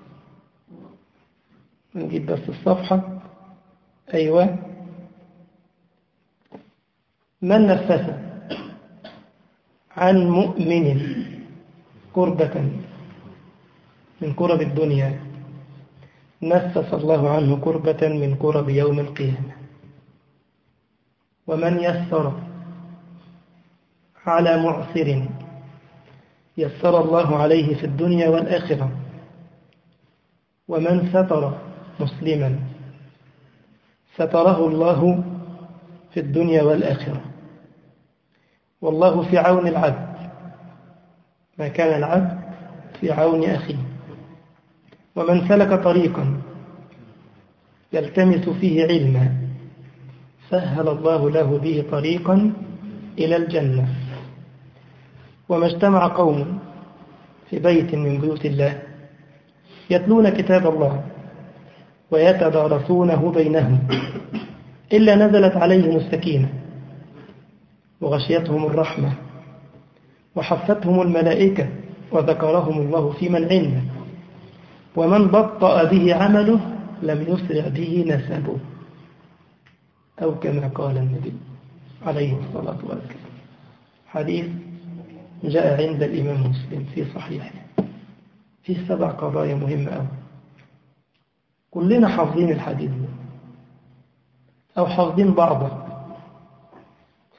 نجيب بس الصفحة أيوة من نفس عن مؤمن كربة من كرب الدنيا نفس الله عنه كربة من كرب يوم القيامة ومن يسر على معسر يسر الله عليه في الدنيا والآخرة ومن ستر مسلما ستره الله في الدنيا والآخرة والله في عون العبد ما كان العبد في عون أخيه ومن سلك طريقا يلتمس فيه علما سهل الله له به طريقا إلى الجنة وما اجتمع قوم في بيت من بيوت الله يتلون كتاب الله ويتدارسونه بينهم إلا نزلت عليهم السكينة وغشيتهم الرحمة وحفتهم الملائكة وذكرهم الله في من عنده ومن بطأ به عمله لم يسرع به نسبه أو كما قال النبي عليه الصلاة والسلام حديث جاء عند الإمام مسلم في صحيحه في سبع قضايا مهمة أوي كلنا حافظين الحديث ده أو حافظين بعضه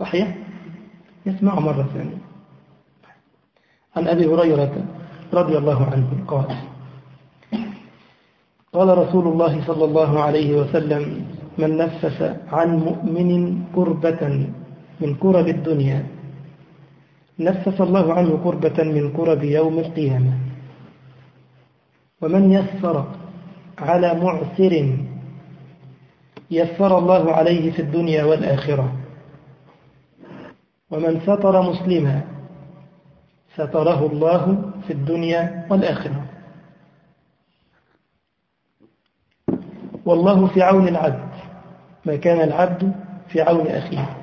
صحيح يسمع مرة ثانية عن أبي هريرة رضي الله عنه قال قال رسول الله صلى الله عليه وسلم من نفس عن مؤمن كربة من كرب الدنيا نفس الله عنه كربة من كرب يوم القيامة ومن يسر على معسر يسر الله عليه في الدنيا والآخرة ومن ستر مسلما ستره الله في الدنيا والآخرة والله في عون العبد ما كان العبد في عون أخيه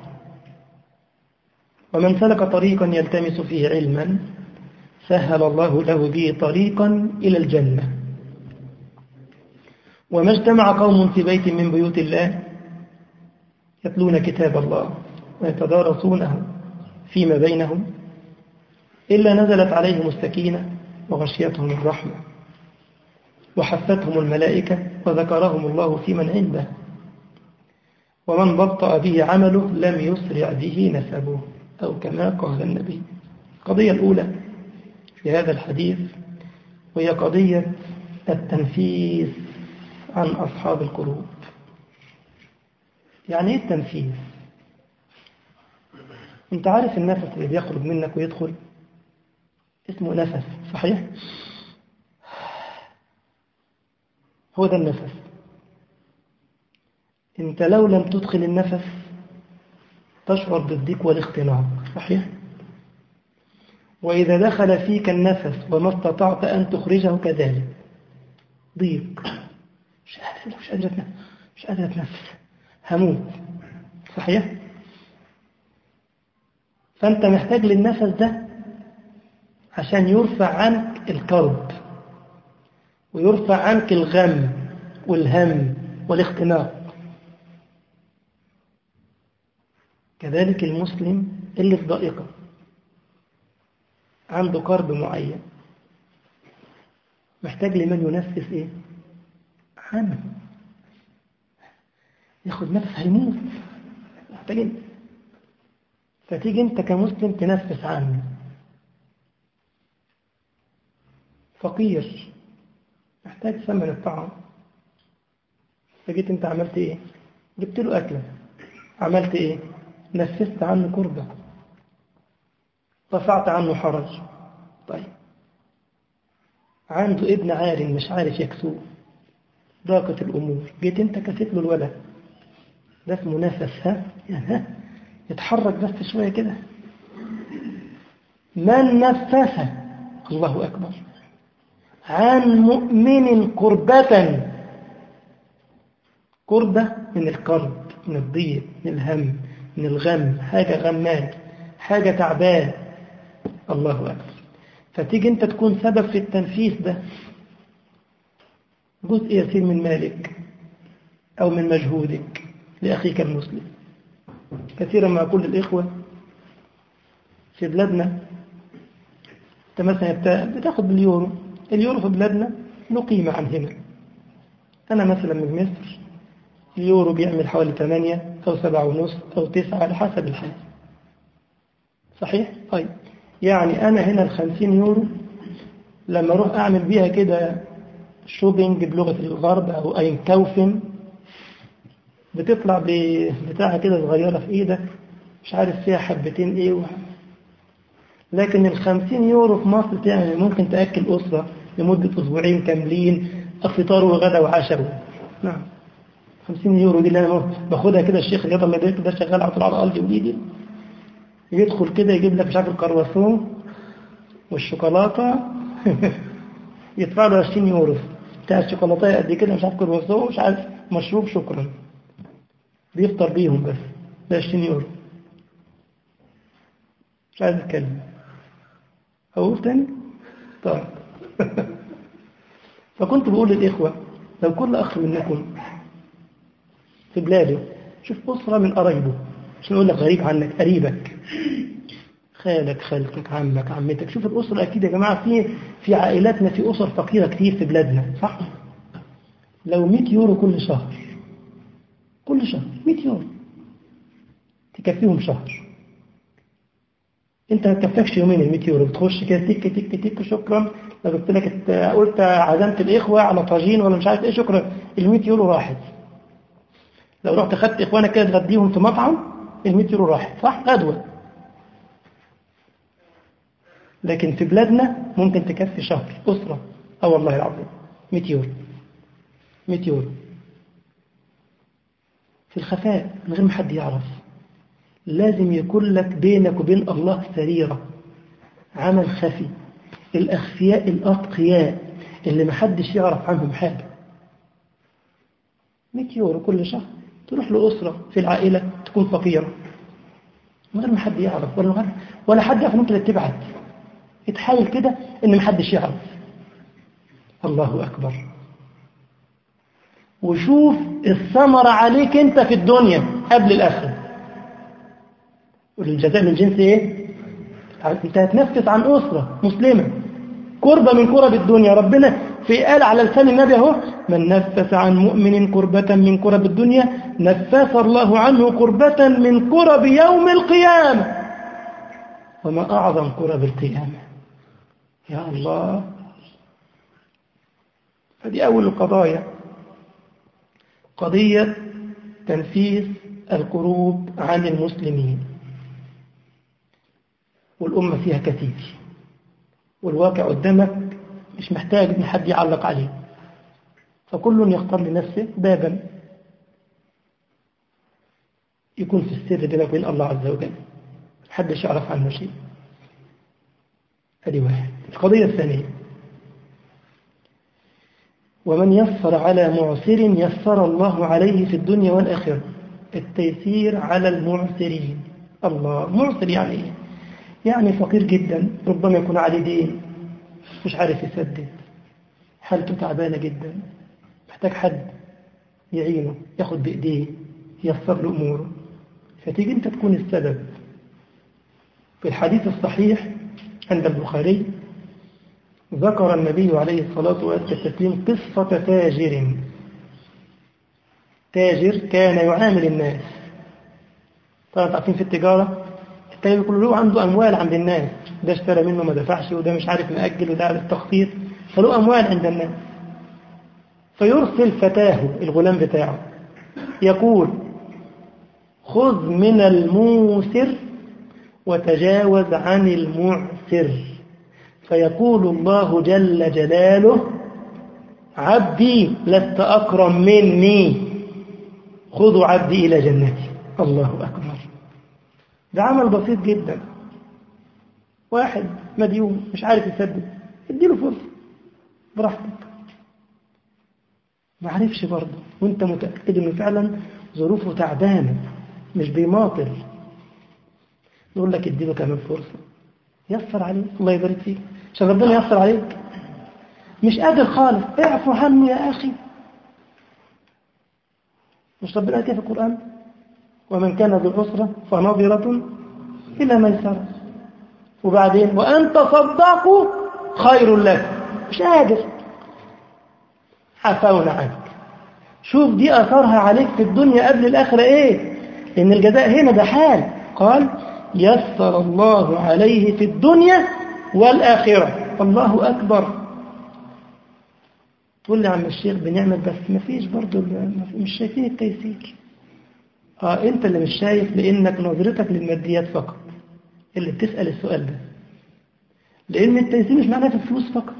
ومن سلك طريقا يلتمس فيه علما سهل الله له به طريقا إلى الجنة وما اجتمع قوم في بيت من بيوت الله يتلون كتاب الله ويتدارسونه فيما بينهم إلا نزلت عليهم السكينة وغشيتهم الرحمة وحفتهم الملائكة وذكرهم الله في من عنده ومن بطأ به عمله لم يسرع به نسبه أو كما قال النبي القضية الأولى في هذا الحديث وهي قضية التنفيذ عن أصحاب القلوب يعني إيه التنفيذ أنت عارف النفس اللي بيخرج منك ويدخل اسمه نفس صحيح هو ده النفس انت لو لم تدخل النفس تشعر بالضيق والاختناق صحيح وإذا دخل فيك النفس وما استطعت أن تخرجه كذلك ضيق مش قادر مش قادر أتنفس مش قادر أتنفس هموت صحيح فأنت محتاج للنفس ده عشان يرفع عنك الكرب ويرفع عنك الغم والهم والاختناق كذلك المسلم اللي في ضائقة عنده كرب معين محتاج لمن ينفس ايه عنه ياخد نفس هيموت محتاج انت فتيجي انت كمسلم تنفس عنه فقير محتاج ثمن الطعام فجيت انت عملت ايه جبت له اكله عملت ايه نفست عنه كربة رفعت عنه حرج طيب عنده ابن عار مش عارف يكسوه ضاقت الأمور جيت انت كسيت له الولد ده اسمه نفس ها يعني ها يتحرك بس شوية كده من نفس الله أكبر عن مؤمن كربة كربة من الكرب من الضيق من الهم من الغم حاجة غمان حاجة تعبان الله أكبر فتيجي أنت تكون سبب في التنفيذ ده جزء يسير من مالك أو من مجهودك لأخيك المسلم كثيرا ما أقول للإخوة في بلادنا أنت مثلا بتاخد باليورو اليورو في بلادنا له قيمة عن هنا أنا مثلا من مصر اليورو بيعمل حوالي 8 أو 7 ونص أو 9 على حسب الحال صحيح؟ طيب يعني أنا هنا ال 50 يورو لما أروح أعمل بيها كده شوبينج بلغة الغرب أو أي كوفن بتطلع بتاعها كده صغيرة في إيدك مش عارف فيها حبتين إيه و... لكن ال 50 يورو في مصر تعمل ممكن تأكل أسرة لمدة أسبوعين كاملين فطار وغدا وعشاء نعم 50 يورو دي اللي انا باخدها كده الشيخ رياض الله يبارك ده شغال على طول على قلبي ودي يدخل كده يجيب لك مش عارف الكرواسون والشوكولاته يدفع له 20 يورو بتاع الشوكولاته قد كده مش عارف كرواسون مش عارف مشروب شكرا بيفطر بيهم بس ده 20 يورو مش عايز اتكلم اقول تاني طيب فكنت بقول للاخوه لو كل اخ منكم في بلاده شوف أسرة من قرايبه مش نقول لك غريب عنك قريبك خالك خالتك عمك عمتك شوف الأسرة أكيد يا جماعة في في عائلاتنا في أسر فقيرة كتير في بلادنا صح لو 100 يورو كل شهر كل شهر 100 يورو تكفيهم شهر انت ما تكفكش يومين ال 100 يورو بتخش كده تك تك تك شكرا لو قلت لك ات- قلت عزمت الاخوه على طاجين ولا مش عارف ايه شكرا ال 100 يورو راحت لو رحت خدت اخوانك كده تغديهم في مطعم ال 100 يورو راحت صح غدوه لكن في بلادنا ممكن تكفي شهر اسره اه والله العظيم 100 يورو 100 يورو في الخفاء من غير ما حد يعرف لازم يكون لك بينك وبين الله سريرة عمل خفي الأخفياء الأتقياء اللي محدش يعرف عنهم حاجة 100 يورو كل شهر تروح لأسرة في العائلة تكون فقيرة من غير ما حد يعرف ولا غير ولا حد يعرف ان انت اللي بتبعت اتحاول كده ان محدش يعرف الله أكبر وشوف الثمرة عليك انت في الدنيا قبل الآخرة والجزاء من جنس ايه انت هتنفس عن أسرة مسلمة كربة من كرب الدنيا ربنا في قال على لسان النبي اهو من نفس عن مؤمن كربة من كرب الدنيا نفس الله عنه كربة من كرب يوم القيامة وما أعظم كرب القيامة يا الله فدي أول القضايا قضية تنفيذ الكروب عن المسلمين والأمة فيها كثير والواقع قدامك مش محتاج ان حد يعلق عليه فكل يختار لنفسه بابا يكون في السر بينك وبين الله عز وجل محدش يعرف عنه شيء هذه واحد القضية الثانية ومن يسر على معسر يسر الله عليه في الدنيا والآخرة التيسير على المعسرين الله معسر يعني ايه يعني فقير جدا ربما يكون عليه دين مش عارف يسدد حالته تعبانة جدا محتاج حد يعينه ياخد بإيديه ييسر له أموره فتيجي أنت تكون السبب في الحديث الصحيح عند البخاري ذكر النبي عليه الصلاة والتسليم قصة تاجر تاجر كان يعامل الناس طبعا تعرفين في التجارة التاجر كله له عنده أموال عند الناس ده اشترى منه ما دفعش وده مش عارف مأجل وده على التخطيط فله أموال عند الناس فيرسل فتاه الغلام بتاعه يقول خذ من الموسر وتجاوز عن المعسر فيقول الله جل جلاله عبدي لست أكرم مني خذوا عبدي إلى جنتي الله أكبر ده عمل بسيط جدا واحد مديون مش عارف يسدد اديله فرصة براحتك ما عرفش برضه وانت متأكد انه فعلا ظروفه تعبانة مش بيماطل نقول لك اديله كمان فرصة يسر عليك الله يبارك فيك عشان ربنا يسر عليك مش قادر خالص اعفو عني يا أخي مش ربنا قال كده في القرآن ومن كان ذو عسرة فنظرة إلى ميسرة وبعدين وأن تصدقوا خير لك مش قادر عفونا عنك شوف دي أثرها عليك في الدنيا قبل الآخرة إيه إن الجزاء هنا ده حال قال يسر الله عليه في الدنيا والآخرة الله أكبر تقول لي عم الشيخ بنعمل بس ما فيش برضه مش شايفين التيسير آه أنت اللي مش شايف لأنك نظرتك للماديات فقط اللي بتسأل السؤال ده لأن التيسير مش معناه في الفلوس فقط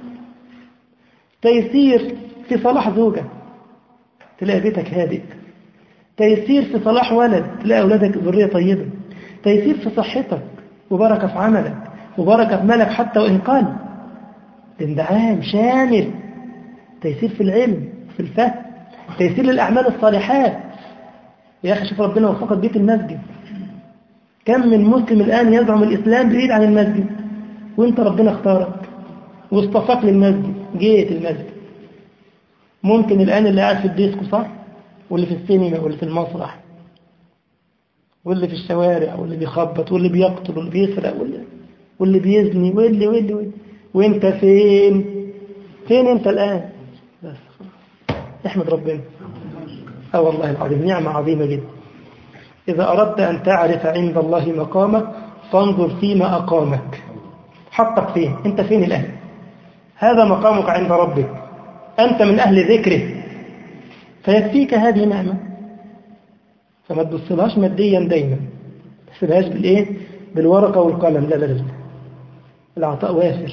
تيسير في صلاح زوجة تلاقي بيتك هادئ تيسير في صلاح ولد تلاقي أولادك ذرية طيبة تيسير في صحتك وبركة في عملك وبركة في مالك حتى وإن قل اندعام شامل تيسير في العلم في الفهم تيسير للأعمال الصالحات يا أخي شوف ربنا وفقك بيت المسجد كم من مسلم الآن يزعم الإسلام بعيد عن المسجد وانت ربنا اختارك واصطفاك للمسجد جيت المسجد ممكن الآن اللي قاعد في الديسكو صح واللي في السينما واللي في المسرح واللي في الشوارع واللي بيخبط واللي بيقتل واللي بيسرق واللي, واللي بيزني واللي واللي واللي وانت فين فين انت الآن بس احمد ربنا اه والله العظيم نعمة عظيمة جدا إذا أردت أن تعرف عند الله مقامك فانظر فيما أقامك حطك فين أنت فين الآن هذا مقامك عند ربك أنت من أهل ذكره فيكفيك هذه نعمة فما تبصلهاش ماديا دايما ما تحسبهاش بالإيه بالورقة والقلم لا لا لا العطاء وافر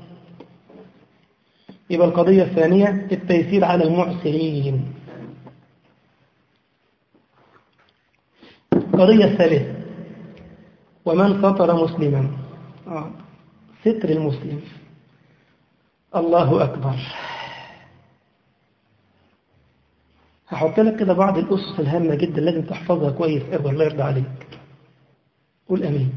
يبقى القضية الثانية التيسير على المعسرين القضية الثالثة ومن سطر مسلما آه. ستر المسلم الله أكبر هحط لك كده بعض الأسس الهامة جدا لازم تحفظها كويس أوي الله يرضى عليك قول أمين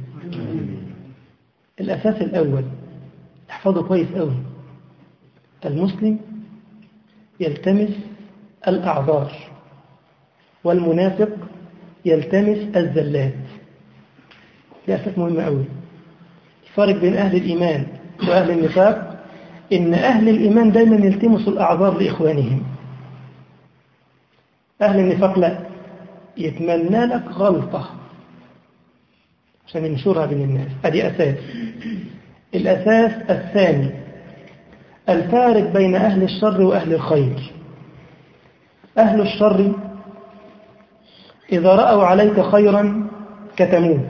الأساس الأول احفظه كويس أوي المسلم يلتمس الأعذار والمنافق يلتمس الزلات ده أساس مهم أوي الفرق بين أهل الإيمان وأهل النفاق إن أهل الإيمان دايما يلتمسوا الأعذار لإخوانهم أهل النفاق لا يتمنى لك غلطة عشان ينشرها بين الناس أدي أساس الأساس الثاني الفارق بين أهل الشر وأهل الخير أهل الشر إذا رأوا عليك خيرا كتموه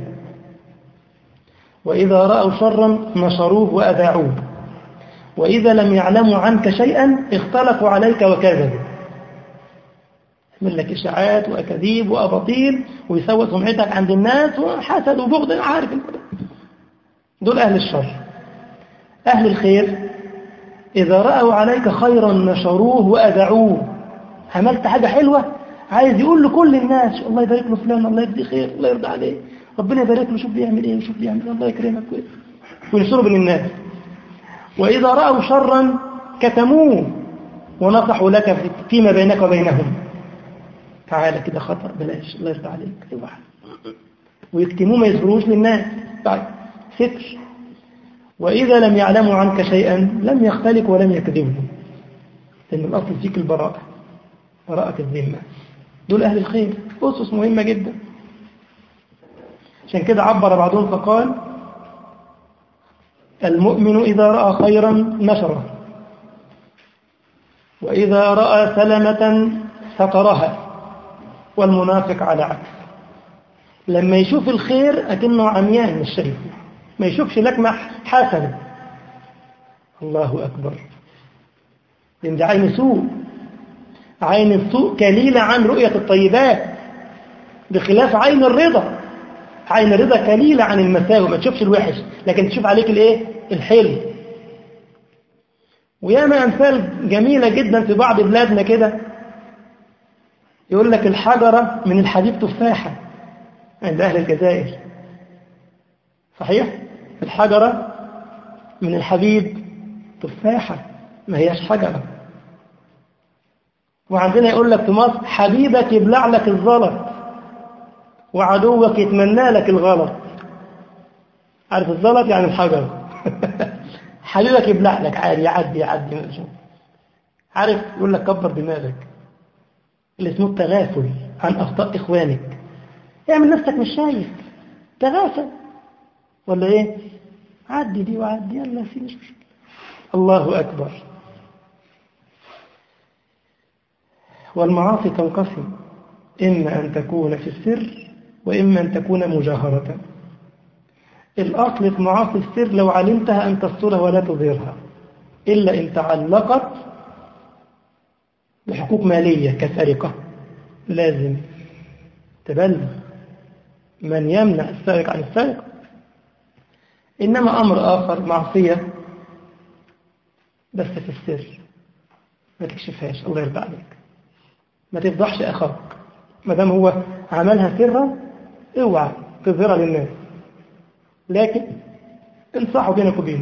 وإذا رأوا شرا نشروه وأذاعوه وإذا لم يعلموا عنك شيئا اختلقوا عليك وكذبوا يعمل لك إشاعات وأكاذيب وأباطيل ويسوى سمعتك عند الناس وحسد وبغض عارف دول أهل الشر أهل الخير إذا رأوا عليك خيرا نشروه وأذعوه عملت حاجة حلوة عايز يقول لكل الناس الله يبارك له فلان الله يجزيه خير الله يرضى عليه ربنا يبارك له شوف بيعمل ايه وشوف بيعمل ايه الله يكرمك وينشره بين الناس وإذا رأوا شرا كتموه ونصحوا لك فيما بينك وبينهم تعالى كده خطر بلاش الله يرضى عليك اوعى ويكتموه ما يظهروش للناس طيب ستر وإذا لم يعلموا عنك شيئا لم يختلق ولم يكذبوا لأن الأصل فيك البراءة براءة الذمة دول أهل الخير أسس مهمة جدا عشان كده عبر بعضهم فقال المؤمن إذا رأى خيرا نشره وإذا رأى سلمة سترها والمنافق على عكس لما يشوف الخير أكنه عميان مش شايفه ما يشوفش لك حسن الله أكبر لأن ده عين سوء عين السوء كليلة عن رؤية الطيبات بخلاف عين الرضا عين الرضا كليلة عن المساوئ ما تشوفش الوحش لكن تشوف عليك الايه الحلو وياما أمثال جميلة جدا في بعض بلادنا كده يقول لك الحجرة من الحديد تفاحة عند أهل الجزائر صحيح الحجرة من الحديد تفاحة ما هيش حجرة وعندنا يقول لك في مصر حبيبك يبلع لك الزلط وعدوك يتمنى لك الغلط عارف الزلط يعني الحجر حبيبك يبلع لك عادي يعدي يعدي عارف يقول لك كبر دماغك اللي اسمه التغافل عن أخطاء إخوانك اعمل نفسك مش شايف تغافل ولا ايه عدي دي وعدي يلا في مش مشكلة الله أكبر والمعاصي تنقسم إما أن تكون في السر وإما أن تكون مجاهرة الأصل في معاصي السر لو علمتها أن تسترها ولا تظهرها إلا إن تعلقت بحقوق مالية كسرقة لازم تبلغ من يمنع السارق عن السرقة إنما أمر آخر معصية بس في السر ما تكشفهاش الله يرضى عليك ما تفضحش أخاك ما دام هو عملها سرا اوعى تظهرها للناس لكن انصحوا بينك وبينه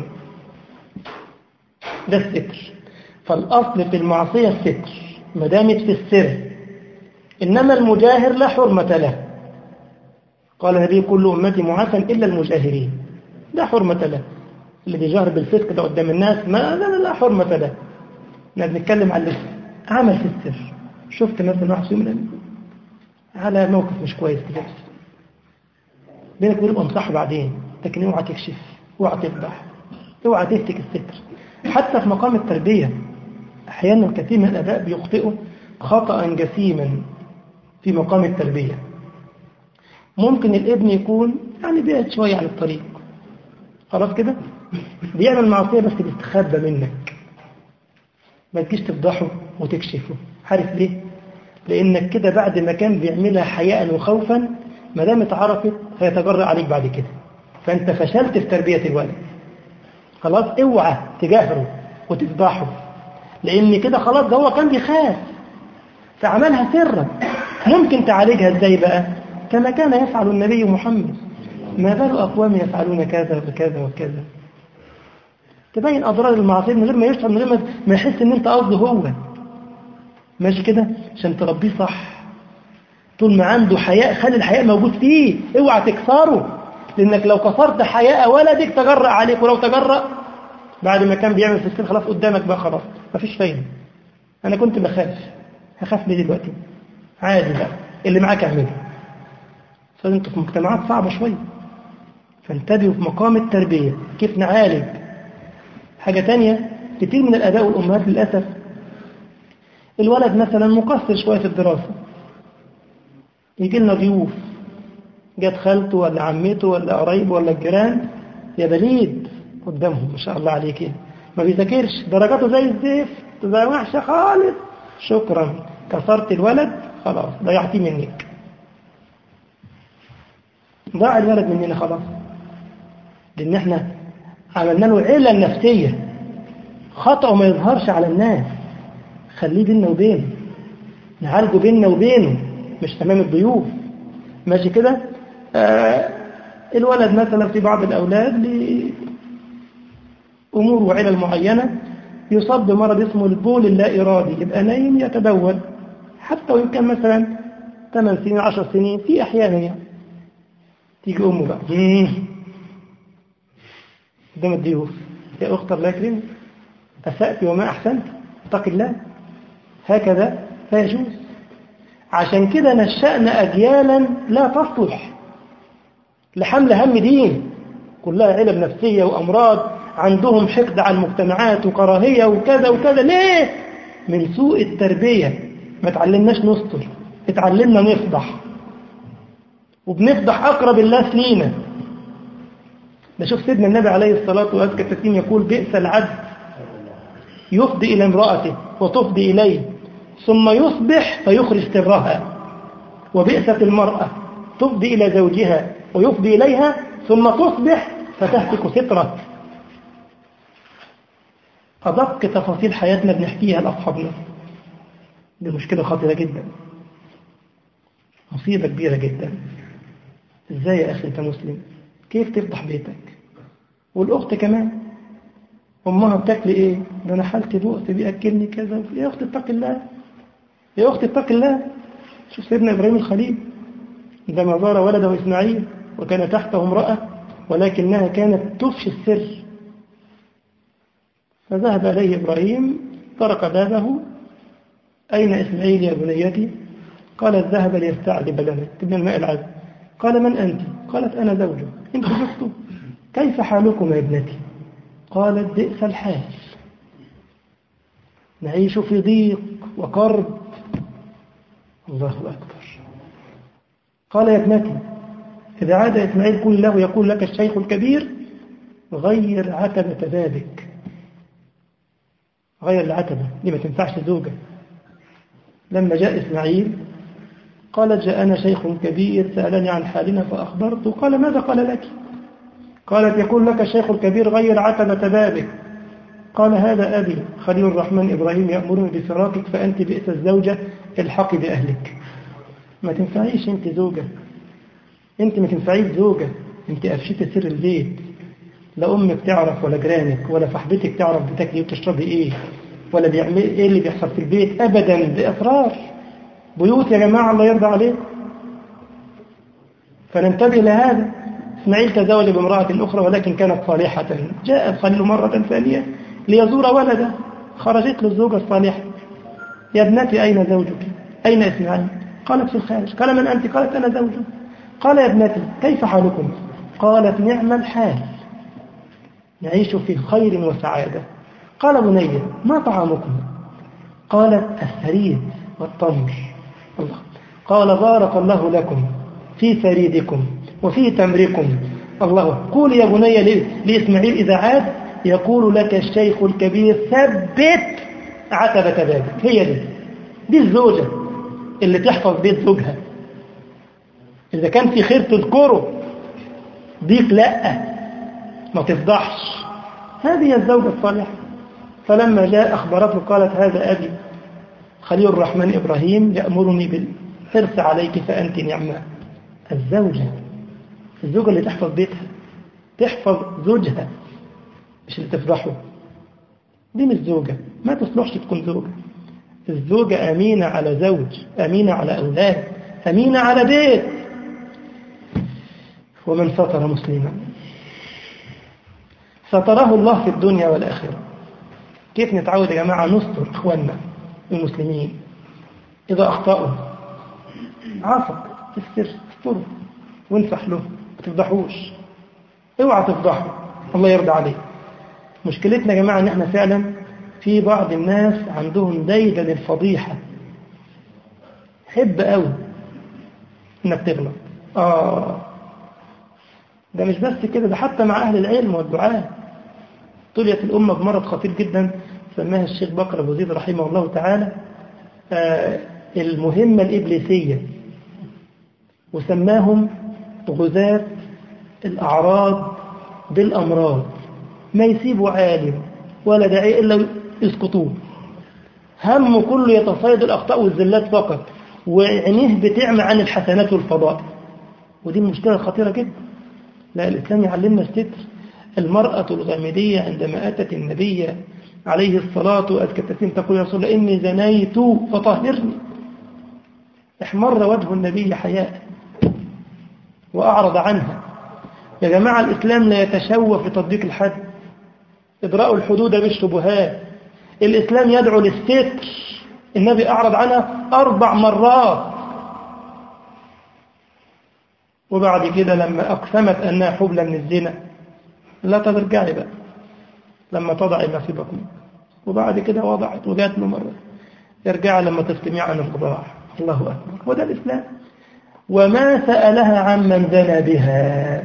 ده الستر فالأصل في المعصية الستر ما دامت في السر إنما المجاهر لا حرمة له قال النبي كل أمتي معافى إلا المجاهرين لا حرمة له اللي بيجاهر بالفسق ده قدام الناس ما لا, لا حرمة له احنا بنتكلم عن اللي عمل في السر شفت مثلا واحد يوم على موقف مش كويس كده بينك وبينه انصحه بعدين لكن اوعى تكشف اوعى تفضح اوعى تهتك الستر حتى في مقام التربية أحيانا كثير من الآباء بيخطئوا خطأ جسيما في مقام التربية ممكن الابن يكون يعني بعد شوية عن الطريق خلاص كده بيعمل معصية بس بيستخبى منك ما تجيش تفضحه وتكشفه عارف ليه لانك كده بعد ما كان بيعملها حياء وخوفا ما دام اتعرفت هيتجرأ عليك بعد كده فانت فشلت في تربية الولد خلاص اوعى تجاهره وتفضحه لان كده خلاص ده هو كان بيخاف فعملها سرا ممكن تعالجها ازاي بقى كما كان يفعل النبي محمد ما بال اقوام يفعلون كذا وكذا وكذا تبين اضرار المعصيه من غير ما يشعر من غير ما يحس ان انت قصده هو ماشي كده عشان تربيه صح طول ما عنده حياء خلي الحياء موجود فيه اوعى تكسره لانك لو كسرت حياء ولدك تجرأ عليك ولو تجرأ بعد ما كان بيعمل في السن خلاص قدامك بقى خلاص مفيش فايده انا كنت بخاف هخاف ليه دلوقتي عادي بقى اللي معاك اعمله فانتوا في مجتمعات صعبه شويه فانتبهوا في مقام التربيه كيف نعالج حاجه تانية كتير من الاباء والامهات للاسف الولد مثلا مقصر شويه في الدراسه يجي لنا ضيوف جت خالته ولا عمته ولا قرايبه ولا الجيران يا بليد قدامهم ما شاء الله عليك ما بيذاكرش درجاته زي الزفت زي وحشه خالص شكرا كسرت الولد خلاص ضيعتيه منك ضاع الولد مننا خلاص لان احنا عملنا له علة نفسية خطأه ما يظهرش على الناس خليه بيننا وبينه نعالجه بيننا وبينه مش تمام الضيوف ماشي كده آه الولد مثلا في بعض الأولاد لأمور وعلل معينة يصاب بمرض اسمه البول اللا إرادي يبقى نايم يتبول حتى وإن كان مثلا 8 سنين 10 سنين في أحيانا يعني تيجي أمه بقى قدام الضيوف يا أخت الله يكرمك أسأت وما أحسنت اتق الله هكذا لا يجوز عشان كده نشأنا أجيالا لا تصلح لحمل هم دين كلها علم نفسية وأمراض عندهم حقد على المجتمعات وكراهية وكذا وكذا ليه؟ من سوء التربية ما تعلمناش نستر اتعلمنا نفضح وبنفضح أقرب الناس لينا نشوف سيدنا النبي عليه الصلاة والسلام يقول بئس العبد يفضي إلى امرأته وتفضي إليه ثم يصبح فيخرج سرها وبئست المرأة تفضي إلى زوجها ويفضي إليها ثم تصبح فتهتك ستره أدق تفاصيل حياتنا بنحكيها لأصحابنا دي مشكلة خطيرة جدا مصيبة كبيرة جدا ازاي يا أخي أنت مسلم كيف تفضح بيتك والأخت كمان أمها بتاكل إيه ده أنا حالتي بؤس بيأكلني كذا يا أخت اتق الله يا أخت اتق الله شوف سيدنا إبراهيم الخليل عندما زار ولده إسماعيل وكان تحته امرأة ولكنها كانت تفشي السر فذهب إليه إبراهيم طرق بابه أين إسماعيل يا بنيتي قالت ذهب ليستعذب لنا من الماء العذب قال من أنت قالت أنا زوجه انت زوجته كيف حالكم يا ابنتي قالت بئس الحال نعيش في ضيق وكرب الله أكبر قال يا ابنتي إذا عاد إسماعيل كل له يقول لك الشيخ الكبير غير عتبة بابك غير العتبة دي ما تنفعش زوجة لما جاء إسماعيل قالت جاءنا شيخ كبير سألني عن حالنا فأخبرته قال ماذا قال لك قالت يقول لك الشيخ الكبير غير عتبة بابك قال هذا أبي خليل الرحمن إبراهيم يأمرني بفراقك فأنت بئس الزوجة الحقي بأهلك ما تنفعيش أنت زوجة أنت ما تنفعيش زوجة أنت أفشيت سر البيت لا أمك تعرف ولا جيرانك ولا صاحبتك تعرف بتاكلي وتشربي إيه ولا بيعمل إيه اللي بيحصل في البيت أبدا بإصرار بيوت يا جماعة الله يرضى عليكم فننتبه لهذا إسماعيل تزوج بامرأة أخرى ولكن كانت صالحة جاء الخليل مرة ثانية ليزور ولده خرجت له الزوجة الصالحة يا ابنتي أين زوجك أين إسماعيل قالت في الخارج قال من أنت قالت أنا زوجه قال يا ابنتي كيف حالكم قالت نعم الحال نعيش في خير وسعادة قال بني ما طعامكم قالت الثريد والتمر الله قال بارك الله لكم في ثريدكم وفي تمركم الله قول يا بني لإسماعيل إذا عاد يقول لك الشيخ الكبير ثبت عتبة بابك هي دي دي الزوجة اللي تحفظ بيت زوجها إذا كان في خير تذكره ديك لا ما تفضحش هذه الزوجة الصالحة فلما جاء أخبرته قالت هذا أبي خليل الرحمن إبراهيم يأمرني بالحرص عليك فأنت نعمة الزوجة الزوجة اللي تحفظ بيتها تحفظ زوجها مش اللي تفضحه دي مش زوجة ما تصلحش تكون زوجة الزوجة أمينة على زوج أمينة على أولاد أمينة على بيت ومن ستر مسلما ستره الله في الدنيا والآخرة كيف نتعود يا جماعة نستر إخواننا المسلمين إذا أخطأوا عافق استر استره وانصح له ما تفضحوش اوعى تفضحه الله يرضى عليه مشكلتنا يا جماعة ان احنا فعلا في بعض الناس عندهم دايدا الفضيحة حب قوي انك تغلط اه ده مش بس كده ده حتى مع اهل العلم والدعاء طليت الامة بمرض خطير جدا سماها الشيخ بكر ابو زيد رحمه الله تعالى آه المهمة الإبليسية وسماهم غزاة الأعراض بالأمراض ما يسيبوا عالم ولا داعي إلا يسقطوه هم كله يتصيد الأخطاء والزلات فقط وعينيه بتعمى عن الحسنات والفضائل ودي المشكلة خطيرة جدا لا الإسلام يعلمنا الستر المرأة الغامدية عندما أتت النبي عليه الصلاة والسلام تقول يا رسول الله إني زنيت فطهرني احمر وجه النبي حياء وأعرض عنها يا جماعة الإسلام لا يتشوف في تطبيق الحد إدراء الحدود بالشبهات الإسلام يدعو للستر النبي أعرض عنها أربع مرات وبعد كده لما أقسمت أنها حبلى من الزنا لا ترجعي بقى لما تضعي ما في بطنك وبعد كده وضعت وجات له مرة يرجع لما تستمع عن الرضاع الله أكبر وده الإسلام وما سألها عمن زنى بها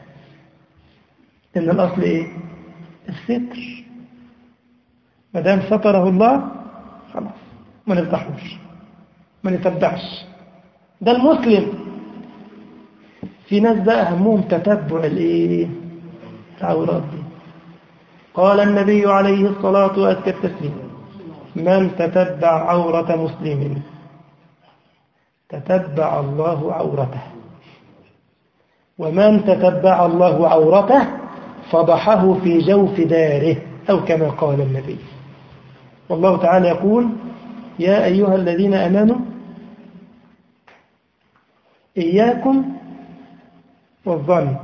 إن الأصل إيه الستر ما دام ستره الله خلاص ما نفتحوش ما نتبعش ده المسلم في ناس بقى همهم تتبع الايه العورات دي قال النبي عليه الصلاة وأزكى التسليم من تتبع عورة مسلم تتبع الله عورته ومن تتبع الله عورته فضحه في جوف داره أو كما قال النبي والله تعالى يقول يا أيها الذين أمنوا إياكم والظن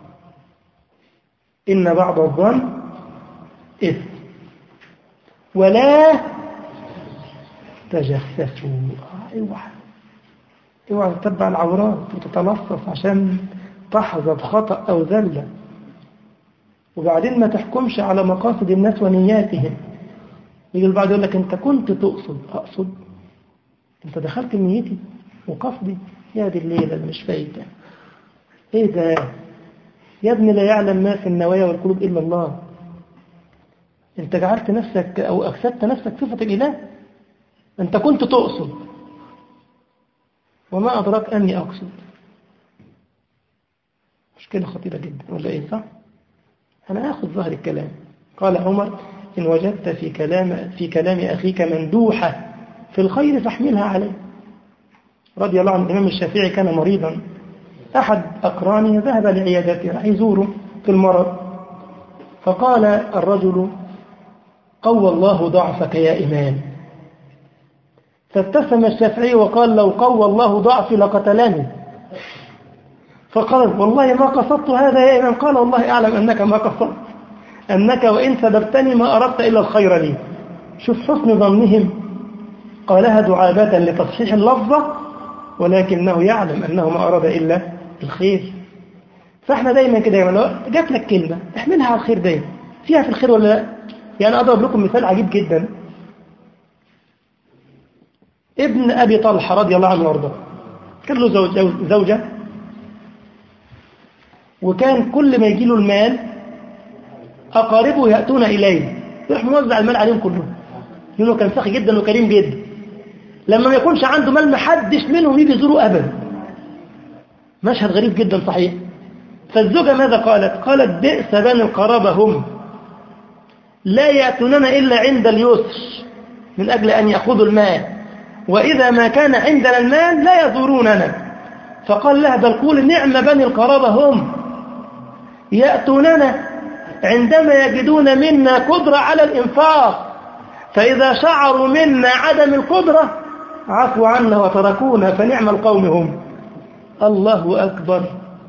إن بعض الظن إثم ولا تجسسوا اوعى اوعى تتبع العورات وتتلصص عشان تحظى خطأ أو ذلة وبعدين ما تحكمش على مقاصد الناس ونياتهم يجي البعض يقول لك انت كنت تقصد اقصد انت دخلت نيتي وقصدي يا دي الليلة اللي مش فايتة ايه ده يا ابني لا يعلم ما في النوايا والقلوب الا الله انت جعلت نفسك او افسدت نفسك صفة الاله انت كنت تقصد وما ادراك اني اقصد مشكلة خطيرة جدا ولا ايه صح انا اخذ ظهر الكلام قال عمر إن وجدت في كلام في كلام أخيك مندوحة في الخير فاحملها عليه رضي الله عن الإمام الشافعي كان مريضا أحد أقرانه ذهب لعيادته راح يزوره في المرض فقال الرجل قوى الله ضعفك يا إمام فابتسم الشافعي وقال لو قوى الله ضعفي لقتلني فقال والله ما قصدت هذا يا إمام قال والله أعلم أنك ما قصدت أنك وإن سببتني ما أردت إلا الخير لي شوف حسن ظنهم قالها دعابة لتصحيح اللفظة ولكنه يعلم أنه ما أراد إلا الخير فاحنا دايما كده يعني لو جات لك كلمة احملها على الخير دايما فيها في الخير ولا لا يعني أضرب لكم مثال عجيب جدا ابن أبي طلحة رضي الله عنه وارضاه كان له زوج زوجة وكان كل ما يجي له المال أقاربه يأتون إليه يروح موزع المال عليهم كلهم لأنه كان سخي جدا وكريم جدا لما ما يكونش عنده مال محدش منهم يجي يزوره أبدا مشهد غريب جدا صحيح فالزوجة ماذا قالت قالت بئس بني القرابة هم لا يأتوننا إلا عند اليسر من أجل أن يأخذوا المال وإذا ما كان عندنا المال لا يزوروننا فقال لها بل قول نعم بني القرابة هم يأتوننا عندما يجدون منا قدرة على الإنفاق فإذا شعروا منا عدم القدرة عفوا عنا وتركونا فنعم القوم هم الله أكبر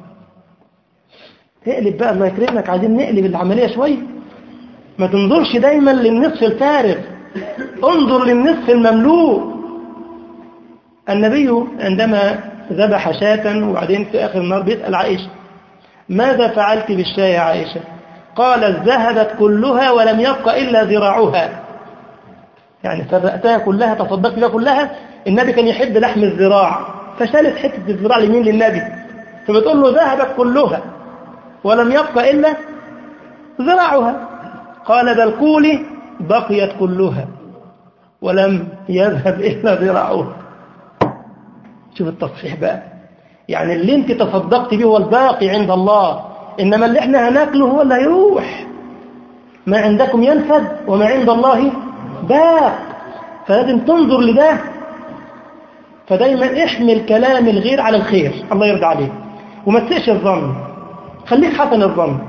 اقلب بقى الله يكرمك عايزين نقلب العملية شوية ما تنظرش دايما للنصف الفارغ انظر للنصف المملوء النبي عندما ذبح شاة وبعدين في آخر النار بيسأل عائشة ماذا فعلت بالشاة يا عائشة قالت ذهبت كلها ولم يبق إلا ذراعها يعني فرقتها كلها تصدقت بها كلها النبي كان يحب لحم الذراع فشالت حتة الذراع لمين للنبي فبتقول له ذهبت كلها ولم يبق إلا ذراعها قال بل قولي بقيت كلها ولم يذهب إلا ذراعها شوف التصحيح بقى يعني اللي انت تصدقت به هو الباقي عند الله إنما اللي احنا هناكله هو اللي هيروح ما عندكم ينفد وما عند الله باق فلازم تنظر لده فدايما احمل كلام الغير على الخير الله يرضى عليك وما تسئش الظن خليك حسن الظن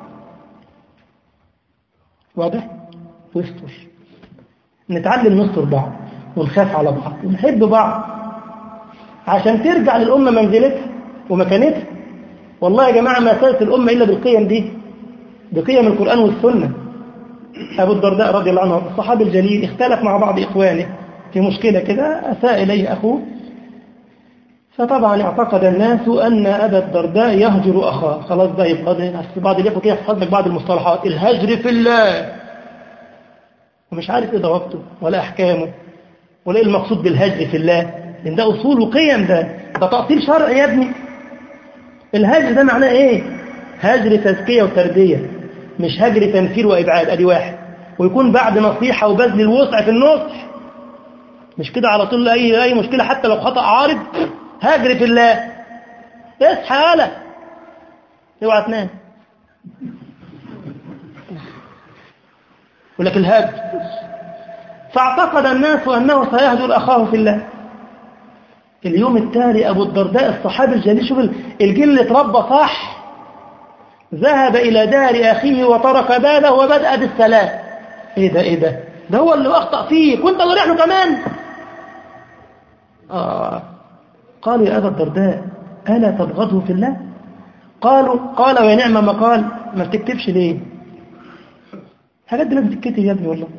واضح واستر نتعلم نستر بعض ونخاف على بعض ونحب بعض عشان ترجع للأمة منزلتها ومكانتها والله يا جماعة ما سالت الأمة إلا بالقيم دي بقيم القرآن والسنة أبو الدرداء رضي الله عنه الصحابي الجليل اختلف مع بعض إخوانه في مشكلة كده أساء إليه أخوه فطبعا اعتقد الناس أن أبا الدرداء يهجر أخاه خلاص ده يبقى بعض الإخوة كده يحفظ لك بعض المصطلحات الهجر في الله ومش عارف إيه ضوابطه ولا أحكامه ولا إيه المقصود بالهجر في الله لأن ده أصول وقيم ده ده تأصيل شرعي يا ابني الهجر ده معناه إيه هجر تزكية وتربية مش هجر تنفير وإبعاد أدي واحد ويكون بعد نصيحة وبذل الوسع في النصح مش كده على طول أي أي مشكلة حتى لو خطأ عارض هجر في الله اصحى يالا اوعى تنام يقول لك الهجر فاعتقد الناس أنه سيهجر أخاه في الله اليوم التالي أبو الدرداء الصحابي الجليل شوف الجيل اللي اتربى صح ذهب إلى دار أخيه وترك باله وبدأ بالسلام إيه ده إيه ده ده هو اللي أخطأ فيك وانت ضريح له كمان آه قالوا يا أبا الدرداء ألا تبغضه في الله قالوا قال ويا نعم ما قال ما بتكتبش ليه حاجات دي لازم تتكتب يا ابني والله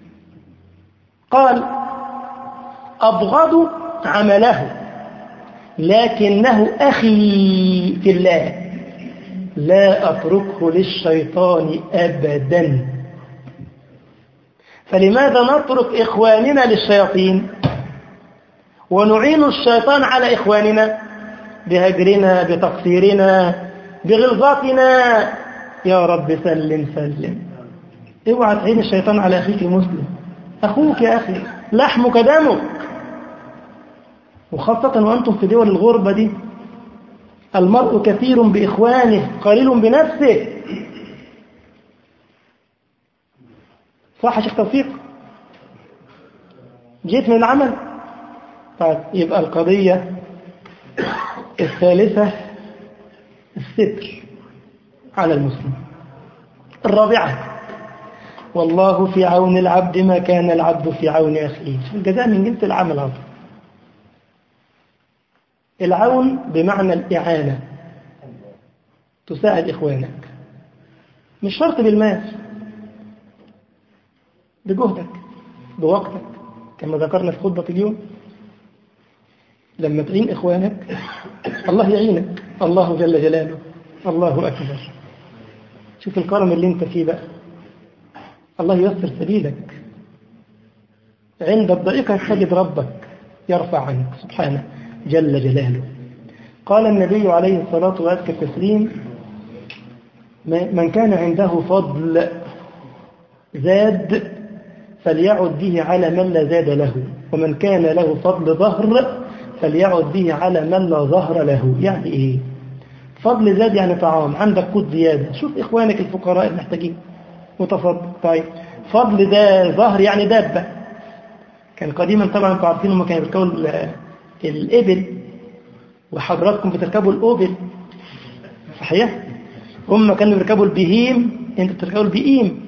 قال أبغض عمله لكنه أخي في الله لا أتركه للشيطان أبدا فلماذا نترك إخواننا للشياطين ونعين الشيطان على إخواننا بهجرنا بتقصيرنا بغلظاتنا يا رب سلم سلم اوعى تعين الشيطان على أخيك المسلم أخوك يا أخي لحمك دمك وخاصة وأنتم في دول الغربة دي المرء كثير بإخوانه قليل بنفسه صح يا شيخ توفيق جيت من العمل طيب يبقى القضية الثالثة الستر على المسلم الرابعة والله في عون العبد ما كان العبد في عون أخيه الجزاء من جنس العمل هذا العون بمعنى الإعانة تساعد إخوانك مش شرط بالمال بجهدك بوقتك كما ذكرنا في خطبة اليوم لما تعين إخوانك الله يعينك الله جل جلاله الله أكبر شوف الكرم اللي انت فيه بقى الله ييسر سبيلك عند الضيقة تجد ربك يرفع عنك سبحانه جل جلاله قال النبي عليه الصلاة وأزكى التسليم من كان عنده فضل زاد فليعد به على من لا زاد له ومن كان له فضل ظهر فليعد به على من لا ظهر له يعني ايه فضل زاد يعني طعام عندك قوت زيادة شوف إخوانك الفقراء المحتاجين متفضل طيب فضل ده ظهر يعني دابة كان قديما طبعا انتوا عارفين هم كانوا بيركبوا الإبل وحضراتكم بتركبوا الأوبل صحيح هم كانوا بيركبوا البهيم انتوا بتركبوا البهيم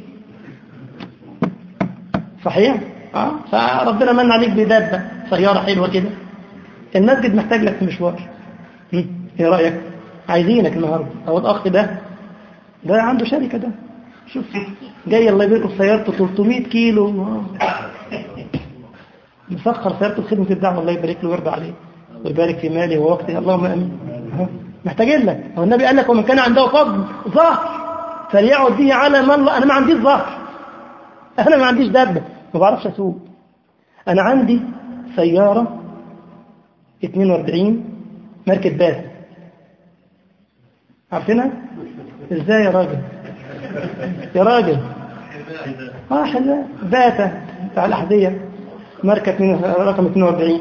صحيح اه فربنا من عليك بدابة سيارة حلوة كده المسجد محتاج لك في مشوار ايه رأيك عايزينك النهاردة او الاخ ده ده عنده شركة ده شوف جاي الله يبارك في سيارته 300 كيلو مسخر سيارته خدمة الدعوة الله يبارك له ويرضى عليه ويبارك في ماله ووقته اللهم امين محتاجين لك هو النبي قال لك ومن كان عنده فضل ظهر فليعد به على من الله انا ما عنديش ظهر انا ما عنديش دابه ما بعرفش اسوق انا عندي سياره 42 ماركه باس عارفينها ازاي يا راجل يا راجل اه حلوه باتا بتاع الاحذيه ماركه رقم 42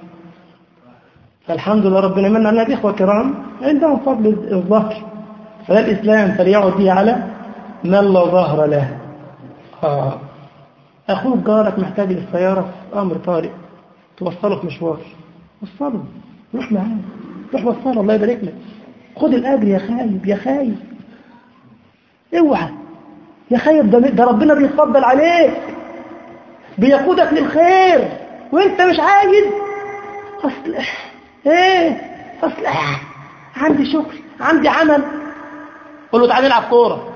فالحمد لله ربنا من على الإخوة الكرام عندهم فضل الظهر فلا الإسلام فليعد به على من لا ظهر له آه. أخوك جارك محتاج للسيارة في أمر طارئ توصله في مشوار وصله روح معاه روح وصله الله يبارك لك خد الأجر يا خايب يا خايب اوعى يا خايب ده, ده ربنا بيتفضل عليك بيقودك للخير وانت مش عايز اصلح ايه اصل عندي شغل عندي عمل قول له تعالى نلعب كوره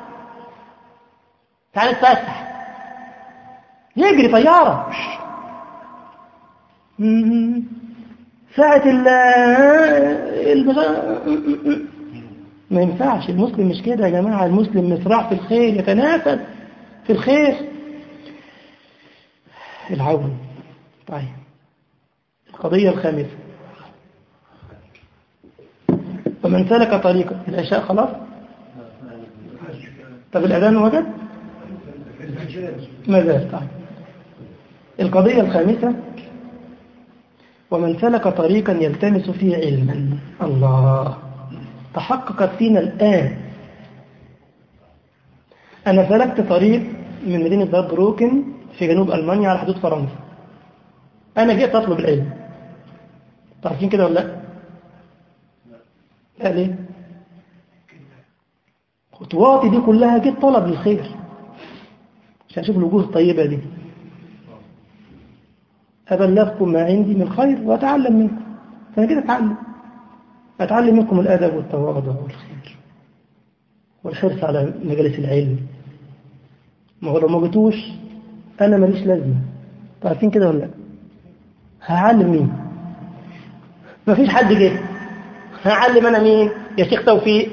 تعالى نتفسح يجري طياره ساعة ال ما ينفعش المسلم مش كده يا جماعة المسلم مسرع في الخير يتنافس في الخير العون طيب القضية الخامسة ومن سلك طريقا العشاء خلاص طب الأذان وجد ما زال طيب القضية الخامسة ومن سلك طريقا يلتمس فيه علما الله تحققت فينا الآن أنا سلكت طريق من مدينة بابروكن في جنوب ألمانيا على حدود فرنسا أنا جيت أطلب العلم تعرفين كده ولا لا لا ليه خطواتي دي كلها جيت طلب للخير عشان أشوف الوجوه الطيبة دي أبلغكم ما عندي من خير وأتعلم منكم فأنا كده أتعلم أتعلم منكم الأدب والتواضع والخير والحرص على مجالس العلم ما هو لو ما جيتوش أنا ماليش لازمة عارفين كده ولا لا هعلم مين مفيش حد جه هعلم أنا مين يا شيخ توفيق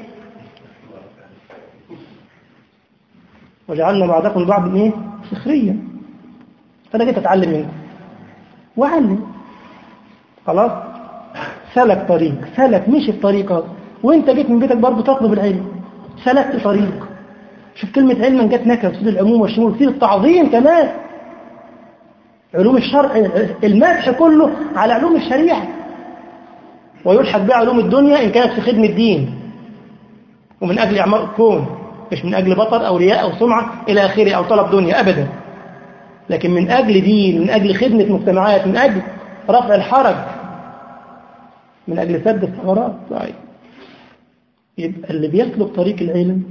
وجعلنا بعضكم بعض ايه سخريا فأنا جيت أتعلم منكم وعلم خلاص سلك طريق سلك مشي في طريقه وانت جيت من بيتك برضه تطلب العلم سلكت طريق شوف كلمة علما جت نكرة تفيد العموم والشمول تفيد التعظيم كمان علوم الشرع المدح كله على علوم الشريعة ويلحق بها علوم الدنيا إن كانت في خدمة الدين ومن أجل إعمار الكون مش من أجل بطر أو رياء أو سمعة إلى آخره أو طلب دنيا أبدا لكن من أجل دين من أجل خدمة مجتمعات من أجل رفع الحرج من أجل سد الثغرات طيب يبقى اللي بيسلك طريق العلم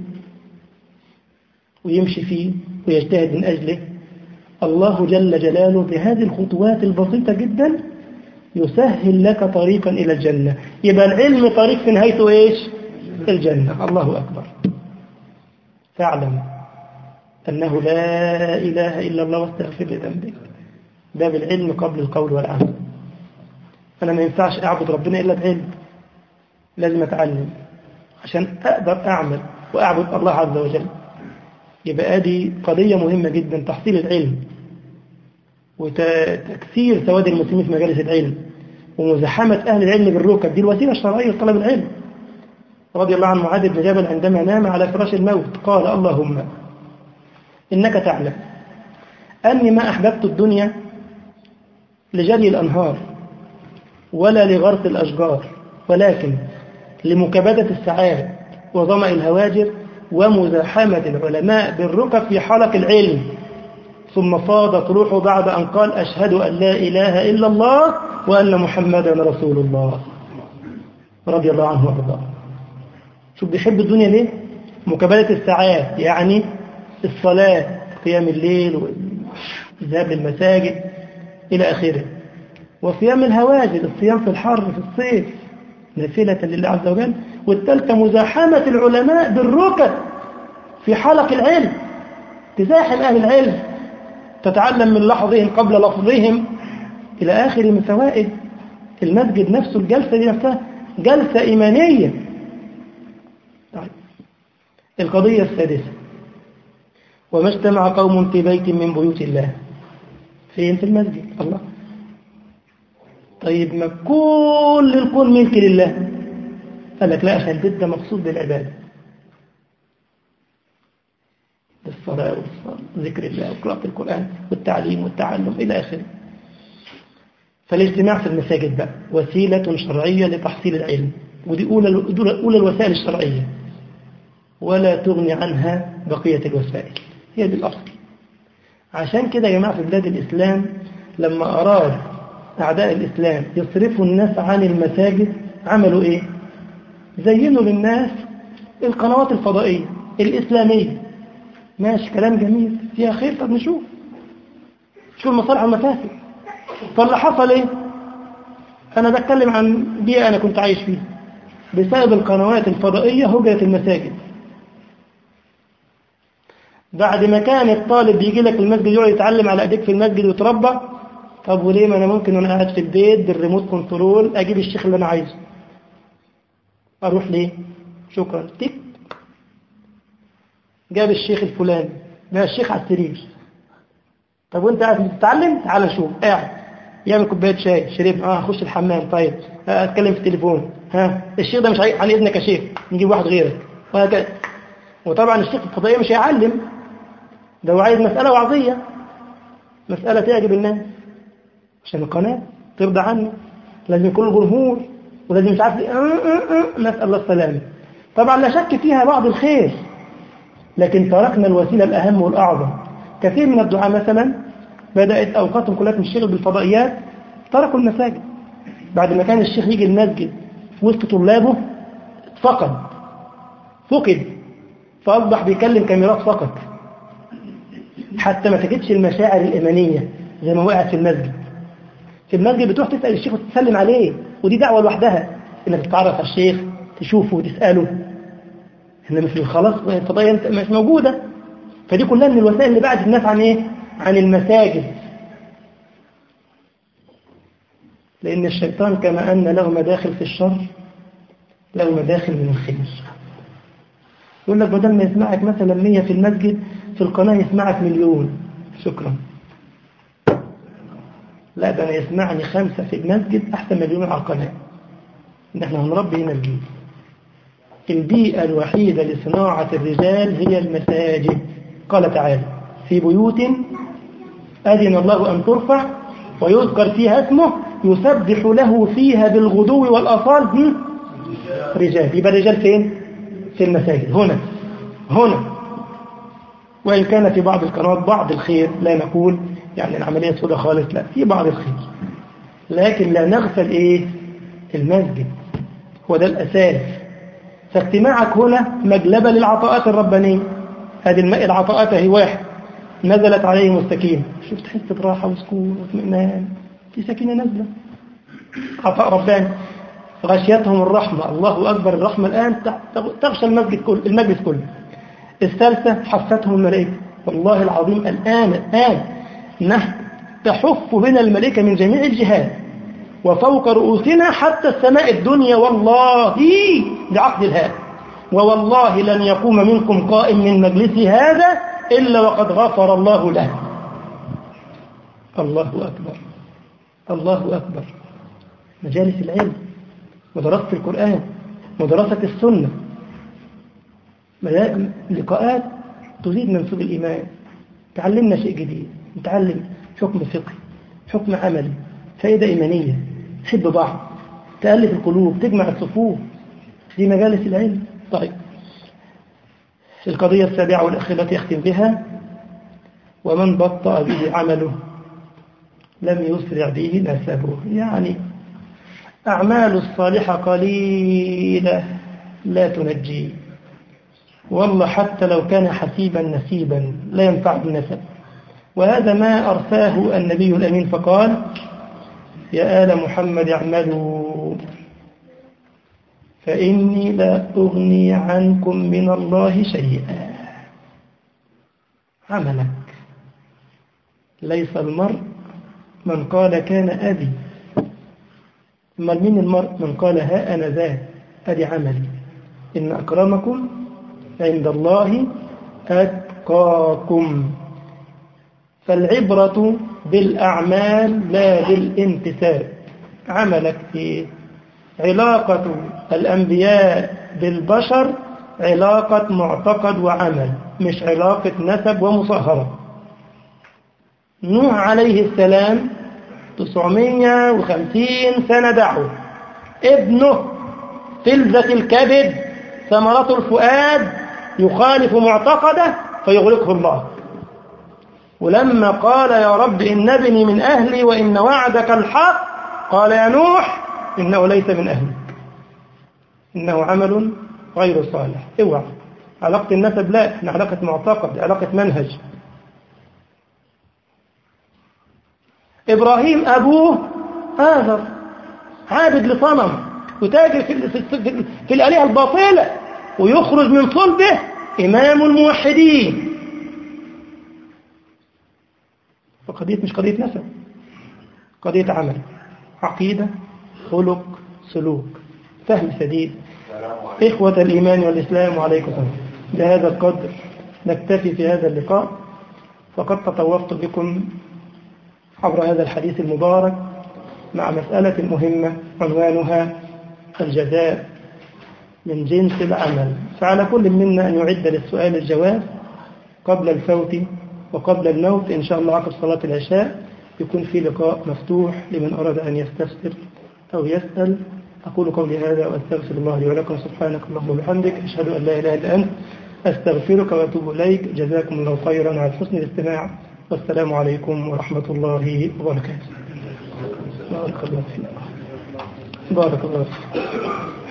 ويمشي فيه ويجتهد من أجله الله جل جلاله بهذه الخطوات البسيطة جدا يسهل لك طريقا إلى الجنة يبقى العلم طريق في نهايته إيش الجنة الله أكبر فاعلم أنه لا إله إلا الله واستغفر لذنبك باب العلم قبل القول والعمل أنا ما ينفعش أعبد ربنا إلا بعلم لازم أتعلم عشان أقدر أعمل وأعبد الله عز وجل يبقى هذه قضية مهمة جدا تحصيل العلم وتكثير سواد المسلمين في مجالس العلم ومزاحمة أهل العلم بالركب دي الوسيلة الشرعية لطلب العلم رضي الله عن معاذ بن جبل عندما نام على فراش الموت قال اللهم إنك تعلم أني ما أحببت الدنيا لجري الأنهار ولا لغرس الأشجار ولكن لمكابدة السعادة وظمأ الهواجر ومزاحمة العلماء بالركب في حلق العلم ثم فاضت روحه بعد أن قال أشهد أن لا إله إلا الله وأن محمدا رسول الله رضي الله عنه وارضاه شوف بيحب الدنيا ليه مكابدة الساعات يعني الصلاة قيام الليل والذهاب للمساجد إلى آخره وصيام الهواجر الصيام في الحر في الصيف نافلة لله عز وجل والثالثة مزاحمة العلماء بالركب في حلق العلم تزاحم أهل العلم تتعلم من لحظهم قبل لفظهم إلى آخر من فوائد المسجد نفسه الجلسة دي نفسها جلسة إيمانية طيب. القضية السادسة وما اجتمع قوم في بيت من بيوت الله فين في المسجد الله طيب ما كل الكون ملك لله قال لك لا عشان البيت ده مقصود بالعبادة بالصلاة وذكر الله وقراءة القرآن والتعليم والتعلم إلى آخره فالاجتماع في المساجد بقى وسيلة شرعية لتحصيل العلم ودي أولى, أولى الوسائل الشرعية ولا تغني عنها بقية الوسائل هي دي الأصل عشان كده يا جماعة في بلاد الإسلام لما أراد أعداء الإسلام يصرفوا الناس عن المساجد عملوا إيه زينوا للناس القنوات الفضائية الإسلامية ماشي كلام جميل فيها خير طب نشوف شوف المصالح والمفاسد فاللي حصل ايه انا بتكلم عن بيئة انا كنت عايش فيها بسبب القنوات الفضائية هجرت المساجد بعد ما كان الطالب بيجي لك المسجد يقعد يتعلم على ايديك في المسجد ويتربى طب وليه ما انا ممكن وانا قاعد في البيت بالريموت كنترول اجيب الشيخ اللي انا عايزه اروح ليه شكرا تك جاب الشيخ الفلاني ده الشيخ على السرير طب وانت قاعد بتتعلم تعال شوف قاعد يعمل كوبايه شاي شرب اه اخش الحمام طيب آه اتكلم في التليفون ها الشيخ ده مش عن اذنك يا شيخ نجيب واحد غيرك وهكذا وطبعا الشيخ الفضائيه مش هيعلم ده هو عايز مساله وعظيه مساله تعجب الناس عشان القناه ترضى عنه لازم يكون الجمهور ولازم مش عارف آه آه آه نسال الله السلامه طبعا لا شك فيها بعض الخير لكن تركنا الوسيله الاهم والاعظم كثير من الدعاء مثلا بدأت أوقاتهم كلها تنشغل بالفضائيات تركوا المساجد بعد ما كان الشيخ يجي المسجد وسط طلابه فقد فقد فأصبح بيكلم كاميرات فقط حتى ما تجدش المشاعر الإيمانية زي ما وقعت في المسجد في المسجد بتروح تسأل الشيخ وتسلم عليه ودي دعوة لوحدها إنك تتعرف على الشيخ تشوفه وتسأله إنما في خلاص الفضائية مش موجودة فدي كلها من الوسائل اللي بعد الناس عن ايه عن المساجد لأن الشيطان كما أن له مداخل في الشر له مداخل من الخير يقول لك بدل ما يسمعك مثلا مية في المسجد في القناة يسمعك مليون شكرا لا ده أنا يسمعني خمسة في المسجد أحسن مليون على القناة إن احنا هنربي هنا الجيل البيئة الوحيدة لصناعة الرجال هي المساجد قال تعالى في بيوت أذن الله أن ترفع ويذكر فيها اسمه يسبح له فيها بالغدو والأصال رجال يبقى الرجال فين؟ في المساجد هنا هنا وإن كان في بعض القنوات بعض الخير لا نقول يعني العملية سودة خالص لا في بعض الخير لكن لا نغفل إيه المسجد هو ده الأساس فاجتماعك هنا مجلبة للعطاءات الربانية هذه الماء العطاءات هي واحد نزلت عليهم السكينة شفت تحس براحة وسكون واطمئنان في سكينة نزلة عطاء رباني غشيتهم الرحمة الله أكبر الرحمة الآن تغشى المسجد كله المجلس كله الثالثة حفتهم الملائكة والله العظيم الآن الآن نحن تحف بنا الملائكة من جميع الجهات وفوق رؤوسنا حتى السماء الدنيا والله بعقد الهاء ووالله لن يقوم منكم قائم من مجلس هذا إلا وقد غفر الله له الله أكبر الله أكبر مجالس العلم ودراسة القرآن ودراسة السنة لقاءات تزيد منسوب الإيمان تعلمنا شيء جديد نتعلم حكم فقهي حكم عملي فائدة إيمانية تحب بعض تألف القلوب تجمع الصفوف دي مجالس العلم طيب القضية السابعة والأخيرة التي يختم بها ومن بطأ به عمله لم يسرع به نسبه يعني أعمال الصالحة قليلة لا تنجيه والله حتى لو كان حسيبا نسيبا لا ينفع بالنسب وهذا ما أرساه النبي الأمين فقال يا آل محمد اعملوا فإني لا أغني عنكم من الله شيئا عملك ليس المرء من قال كان أبي أما من المرء من قال ها أنا ذا أدي عملي إن أكرمكم عند الله أتقاكم فالعبرة بالأعمال لا بالانتساب عملك في علاقة الأنبياء بالبشر علاقة معتقد وعمل مش علاقة نسب ومصاهرة نوح عليه السلام 950 سنة دعوة ابنه فلذة الكبد ثمرة الفؤاد يخالف معتقده فيغرقه الله ولما قال يا رب إن ابني من أهلي وإن وعدك الحق قال يا نوح إنه ليس من أهلك إنه عمل غير صالح اوعى علاقة النسب لا احنا علاقة معتقد علاقة منهج إبراهيم أبوه آذر عابد لصنم وتاجر في, في, في, في الآلهة الباطلة ويخرج من صلبه إمام الموحدين فقضية مش قضية نسب قضية عمل عقيدة خلق سلوك فهم سديد إخوة الإيمان والإسلام وعليكم السلام بهذا القدر نكتفي في هذا اللقاء فقد تطوفت بكم عبر هذا الحديث المبارك مع مسألة مهمة عنوانها الجزاء من جنس العمل فعلى كل منا أن يعد للسؤال الجواب قبل الفوت وقبل الموت إن شاء الله عقب صلاة العشاء يكون في لقاء مفتوح لمن أراد أن يستفسر أو يسأل أقول قولي هذا وأستغفر الله لي ولكم سبحانك اللهم وبحمدك أشهد أن لا إله إلا أنت أستغفرك وأتوب إليك جزاكم الله خيرا على حسن الاستماع والسلام عليكم ورحمة الله وبركاته بارك الله فيك بارك الله فيك